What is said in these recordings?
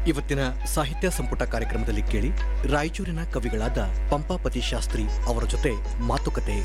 ಇವತ್ತಿನ ಸಾಹಿತ್ಯ ಸಂಪುಟ ಕಾರ್ಯಕ್ರಮದಲ್ಲಿ ಕೇಳಿ ರಾಯಚೂರಿನ ಕವಿಗಳಾದ ಪಂಪಾಪತಿ ಶಾಸ್ತ್ರಿ ಅವರ ಜೊತೆ ಮಾತುಕತೆ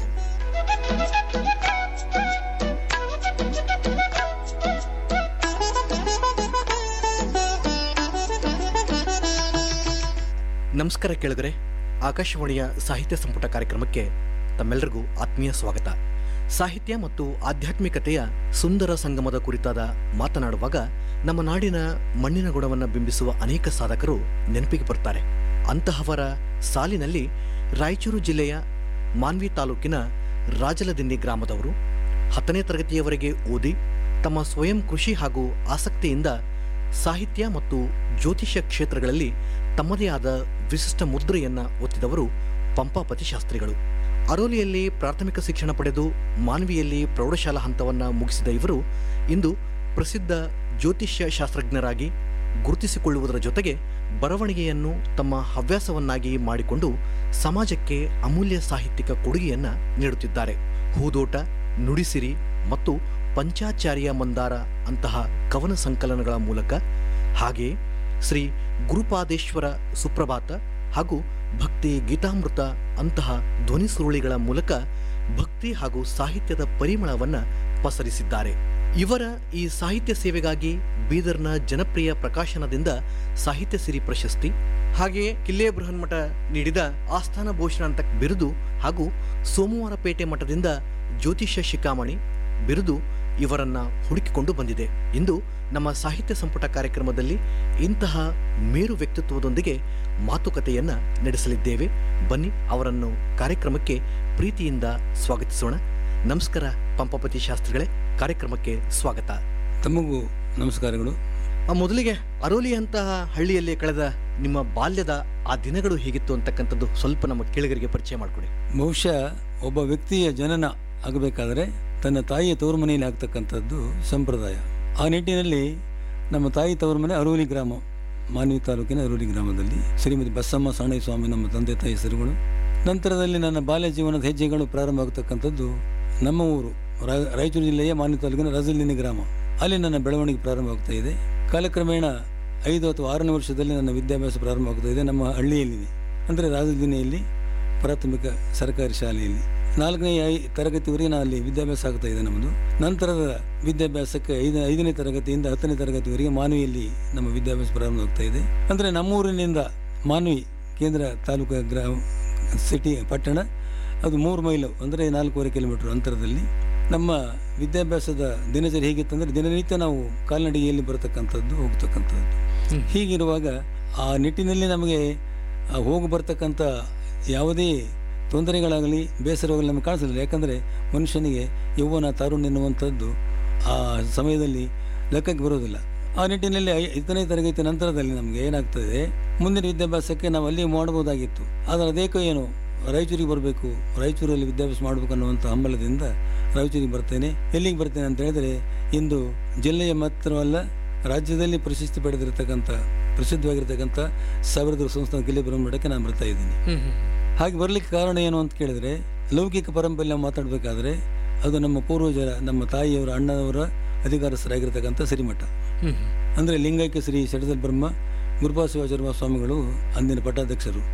ನಮಸ್ಕಾರ ಕೇಳಿದರೆ ಆಕಾಶವಾಣಿಯ ಸಾಹಿತ್ಯ ಸಂಪುಟ ಕಾರ್ಯಕ್ರಮಕ್ಕೆ ತಮ್ಮೆಲ್ಲರಿಗೂ ಆತ್ಮೀಯ ಸ್ವಾಗತ ಸಾಹಿತ್ಯ ಮತ್ತು ಆಧ್ಯಾತ್ಮಿಕತೆಯ ಸುಂದರ ಸಂಗಮದ ಕುರಿತಾದ ಮಾತನಾಡುವಾಗ ನಮ್ಮ ನಾಡಿನ ಮಣ್ಣಿನ ಗುಣವನ್ನು ಬಿಂಬಿಸುವ ಅನೇಕ ಸಾಧಕರು ನೆನಪಿಗೆ ಬರ್ತಾರೆ ಅಂತಹವರ ಸಾಲಿನಲ್ಲಿ ರಾಯಚೂರು ಜಿಲ್ಲೆಯ ಮಾನ್ವಿ ತಾಲೂಕಿನ ರಾಜಲದಿನ್ನಿ ಗ್ರಾಮದವರು ಹತ್ತನೇ ತರಗತಿಯವರೆಗೆ ಓದಿ ತಮ್ಮ ಸ್ವಯಂ ಕೃಷಿ ಹಾಗೂ ಆಸಕ್ತಿಯಿಂದ ಸಾಹಿತ್ಯ ಮತ್ತು ಜ್ಯೋತಿಷ್ಯ ಕ್ಷೇತ್ರಗಳಲ್ಲಿ ತಮ್ಮದೇ ಆದ ವಿಶಿಷ್ಟ ಮುದ್ರೆಯನ್ನ ಒತ್ತಿದವರು ಪಂಪಾಪತಿ ಶಾಸ್ತ್ರಿಗಳು ಅರೋಲಿಯಲ್ಲಿ ಪ್ರಾಥಮಿಕ ಶಿಕ್ಷಣ ಪಡೆದು ಮಾನ್ವಿಯಲ್ಲಿ ಪ್ರೌಢಶಾಲಾ ಹಂತವನ್ನು ಮುಗಿಸಿದ ಇವರು ಇಂದು ಪ್ರಸಿದ್ಧ ಜ್ಯೋತಿಷ್ಯ ಶಾಸ್ತ್ರಜ್ಞರಾಗಿ ಗುರುತಿಸಿಕೊಳ್ಳುವುದರ ಜೊತೆಗೆ ಬರವಣಿಗೆಯನ್ನು ತಮ್ಮ ಹವ್ಯಾಸವನ್ನಾಗಿ ಮಾಡಿಕೊಂಡು ಸಮಾಜಕ್ಕೆ ಅಮೂಲ್ಯ ಸಾಹಿತ್ಯಿಕ ಕೊಡುಗೆಯನ್ನ ನೀಡುತ್ತಿದ್ದಾರೆ ಹೂದೋಟ ನುಡಿಸಿರಿ ಮತ್ತು ಪಂಚಾಚಾರ್ಯ ಮಂದಾರ ಅಂತಹ ಕವನ ಸಂಕಲನಗಳ ಮೂಲಕ ಹಾಗೆಯೇ ಶ್ರೀ ಗುರುಪಾದೇಶ್ವರ ಸುಪ್ರಭಾತ ಹಾಗೂ ಭಕ್ತಿ ಗೀತಾಮೃತ ಅಂತಹ ಧ್ವನಿ ಸುರುಳಿಗಳ ಮೂಲಕ ಭಕ್ತಿ ಹಾಗೂ ಸಾಹಿತ್ಯದ ಪರಿಮಳವನ್ನ ಪಸರಿಸಿದ್ದಾರೆ ಇವರ ಈ ಸಾಹಿತ್ಯ ಸೇವೆಗಾಗಿ ಬೀದರ್ನ ಜನಪ್ರಿಯ ಪ್ರಕಾಶನದಿಂದ ಸಾಹಿತ್ಯ ಸಿರಿ ಪ್ರಶಸ್ತಿ ಹಾಗೆಯೇ ಕಿಲ್ಲೆ ಬೃಹನ್ಮಠ ನೀಡಿದ ಆಸ್ಥಾನ ಭೂಷಣ ಅಂತ ಬಿರುದು ಹಾಗೂ ಸೋಮವಾರಪೇಟೆ ಮಠದಿಂದ ಜ್ಯೋತಿಷ್ಯ ಶಿಖಾಮಣಿ ಬಿರುದು ಇವರನ್ನ ಹುಡುಕಿಕೊಂಡು ಬಂದಿದೆ ಇಂದು ನಮ್ಮ ಸಾಹಿತ್ಯ ಸಂಪುಟ ಕಾರ್ಯಕ್ರಮದಲ್ಲಿ ಇಂತಹ ಮೇರು ವ್ಯಕ್ತಿತ್ವದೊಂದಿಗೆ ಮಾತುಕತೆಯನ್ನ ನಡೆಸಲಿದ್ದೇವೆ ಬನ್ನಿ ಅವರನ್ನು ಕಾರ್ಯಕ್ರಮಕ್ಕೆ ಪ್ರೀತಿಯಿಂದ ಸ್ವಾಗತಿಸೋಣ ನಮಸ್ಕಾರ ಪಂಪಪತಿ ಶಾಸ್ತ್ರಿಗಳೇ ಕಾರ್ಯಕ್ರಮಕ್ಕೆ ಸ್ವಾಗತ ತಮಗೂ ನಮಸ್ಕಾರಗಳು ಆ, ಮೊದಲಿಗೆ ಅರೋಲಿಯಂತಹ ಹಳ್ಳಿಯಲ್ಲಿ ಕಳೆದ ನಿಮ್ಮ ಬಾಲ್ಯದ ಆ ದಿನಗಳು ಹೇಗಿತ್ತು ಅಂತಕ್ಕಂಥದ್ದು ಸ್ವಲ್ಪ ನಮ್ಮ ಕೇಳಿಗರಿಗೆ ಪರಿಚಯ ಮಾಡಿಕೊಡಿ ಬಹುಶಃ ಒಬ್ಬ ವ್ಯಕ್ತಿಯ ಜನನ ಆಗಬೇಕಾದರೆ ತನ್ನ ತಾಯಿಯ ತವರು ಮನೆಯಲ್ಲಿ ಆಗ್ತಕ್ಕಂಥದ್ದು ಸಂಪ್ರದಾಯ ಆ ನಿಟ್ಟಿನಲ್ಲಿ ನಮ್ಮ ತಾಯಿ ತವರು ಮನೆ ಅರೂಲಿ ಗ್ರಾಮ ಮಾನ್ವಿ ತಾಲೂಕಿನ ಅರೂಲಿ ಗ್ರಾಮದಲ್ಲಿ ಶ್ರೀಮತಿ ಬಸಮ್ಮ ಸಾಣಯ್ಯ ಸ್ವಾಮಿ ನಮ್ಮ ತಂದೆ ತಾಯಿ ಹೆಸರುಗಳು ನಂತರದಲ್ಲಿ ನನ್ನ ಬಾಲ್ಯ ಜೀವನದ ಹೆಜ್ಜೆಗಳು ಪ್ರಾರಂಭ ಆಗ್ತಕ್ಕಂಥದ್ದು ನಮ್ಮ ಊರು ರಾ- ರಾಯಚೂರು ಜಿಲ್ಲೆಯ ಮಾನ್ವಿ ತಾಲೂಕಿನ ರಾಜಲಿನಿ ಗ್ರಾಮ ಅಲ್ಲಿ ನನ್ನ ಬೆಳವಣಿಗೆ ಪ್ರಾರಂಭ ಆಗ್ತಾ ಇದೆ ಕಾಲಕ್ರಮೇಣ ಐದು ಅಥವಾ ಆರನೇ ವರ್ಷದಲ್ಲಿ ನನ್ನ ವಿದ್ಯಾಭ್ಯಾಸ ಪ್ರಾರಂಭ ಆಗ್ತಾ ಇದೆ ನಮ್ಮ ಹಳ್ಳಿಯಲ್ಲಿದೆ ಅಂದರೆ ರಾಜಲಿನಿಯಲ್ಲಿ ಪ್ರಾಥಮಿಕ ಸರ್ಕಾರಿ ಶಾಲೆಯಲ್ಲಿ ನಾಲ್ಕನೇ ಐ ತರಗತಿವರೆಗೆ ನಾನು ಅಲ್ಲಿ ವಿದ್ಯಾಭ್ಯಾಸ ಆಗ್ತಾ ಇದೆ ನಮ್ಮದು ನಂತರದ ವಿದ್ಯಾಭ್ಯಾಸಕ್ಕೆ ಐದು ಐದನೇ ತರಗತಿಯಿಂದ ಹತ್ತನೇ ತರಗತಿವರೆಗೆ ಮಾನವಿಯಲ್ಲಿ ನಮ್ಮ ವಿದ್ಯಾಭ್ಯಾಸ ಪ್ರಾರಂಭ ಆಗ್ತಾ ಇದೆ ಅಂದರೆ ನಮ್ಮೂರಿನಿಂದ ಮಾನವಿ ಕೇಂದ್ರ ತಾಲೂಕು ಗ್ರಾಮ ಸಿಟಿ ಪಟ್ಟಣ ಅದು ಮೂರು ಮೈಲು ಅಂದರೆ ನಾಲ್ಕೂವರೆ ಕಿಲೋಮೀಟರ್ ಅಂತರದಲ್ಲಿ ನಮ್ಮ ವಿದ್ಯಾಭ್ಯಾಸದ ದಿನಚರಿ ಹೇಗಿತ್ತಂದರೆ ದಿನನಿತ್ಯ ನಾವು ಕಾಲ್ನಡಿಗೆಯಲ್ಲಿ ಬರತಕ್ಕಂಥದ್ದು ಹೋಗ್ತಕ್ಕಂಥದ್ದು ಹೀಗಿರುವಾಗ ಆ ನಿಟ್ಟಿನಲ್ಲಿ ನಮಗೆ ಆ ಹೋಗಿ ಬರ್ತಕ್ಕಂಥ ಯಾವುದೇ ತೊಂದರೆಗಳಾಗಲಿ ಬೇಸರವಾಗಲಿ ನಮಗೆ ಕಾಣಿಸಲಿಲ್ಲ ಯಾಕಂದರೆ ಮನುಷ್ಯನಿಗೆ ಯೌವನ ತಾರುಣ್ಯ ಎನ್ನುವಂಥದ್ದು ಆ ಸಮಯದಲ್ಲಿ ಲೆಕ್ಕಕ್ಕೆ ಬರೋದಿಲ್ಲ ಆ ನಿಟ್ಟಿನಲ್ಲಿ ಐ ಐದನೇ ತರಗತಿ ನಂತರದಲ್ಲಿ ನಮಗೆ ಏನಾಗ್ತದೆ ಮುಂದಿನ ವಿದ್ಯಾಭ್ಯಾಸಕ್ಕೆ ನಾವು ಅಲ್ಲಿ ಮಾಡಬಹುದಾಗಿತ್ತು ಆದರೆ ಅದೇಕೋ ಏನು ರಾಯಚೂರಿಗೆ ಬರಬೇಕು ರಾಯಚೂರಲ್ಲಿ ವಿದ್ಯಾಭ್ಯಾಸ ಮಾಡಬೇಕು ಅನ್ನುವಂಥ ಹಂಬಲದಿಂದ ರಾಯಚೂರಿಗೆ ಬರ್ತೇನೆ ಎಲ್ಲಿಗೆ ಬರ್ತೇನೆ ಅಂತ ಹೇಳಿದ್ರೆ ಇಂದು ಜಿಲ್ಲೆಯ ಮಾತ್ರವಲ್ಲ ರಾಜ್ಯದಲ್ಲಿ ಪ್ರಶಸ್ತಿ ಪಡೆದಿರತಕ್ಕಂಥ ಪ್ರಸಿದ್ಧವಾಗಿರ್ತಕ್ಕಂಥ ಸಾವಿರದ ಸಂಸ್ಥಾನ ಕಿಲ್ಲಿ ಬ್ರಹ್ಮಠಕ್ಕೆ ನಾನು ಬರ್ತಾ ಇದ್ದೀನಿ ಹಾಗೆ ಬರಲಿಕ್ಕೆ ಕಾರಣ ಏನು ಅಂತ ಕೇಳಿದ್ರೆ ಲೌಕಿಕ ಪರಂಪರೆಯಲ್ಲಿ ನಾವು ಮಾತಾಡಬೇಕಾದ್ರೆ ಅದು ನಮ್ಮ ಪೂರ್ವಜರ ನಮ್ಮ ತಾಯಿಯವರ ಅಣ್ಣನವರ ಅಧಿಕಾರಸ್ಥರಾಗಿರ್ತಕ್ಕಂಥ ಸಿರಿಮಠ ಅಂದರೆ ಲಿಂಗೈಕ್ಯ ಶ್ರೀ ಶಡದಲ್ ಬ್ರಹ್ಮ ಗುರುಪಾಶಿವಾಚಾರ್ಯ ಸ್ವಾಮಿಗಳು ಅಂದಿನ ಪಟ್ಟಾಧ್ಯಕ್ಷರು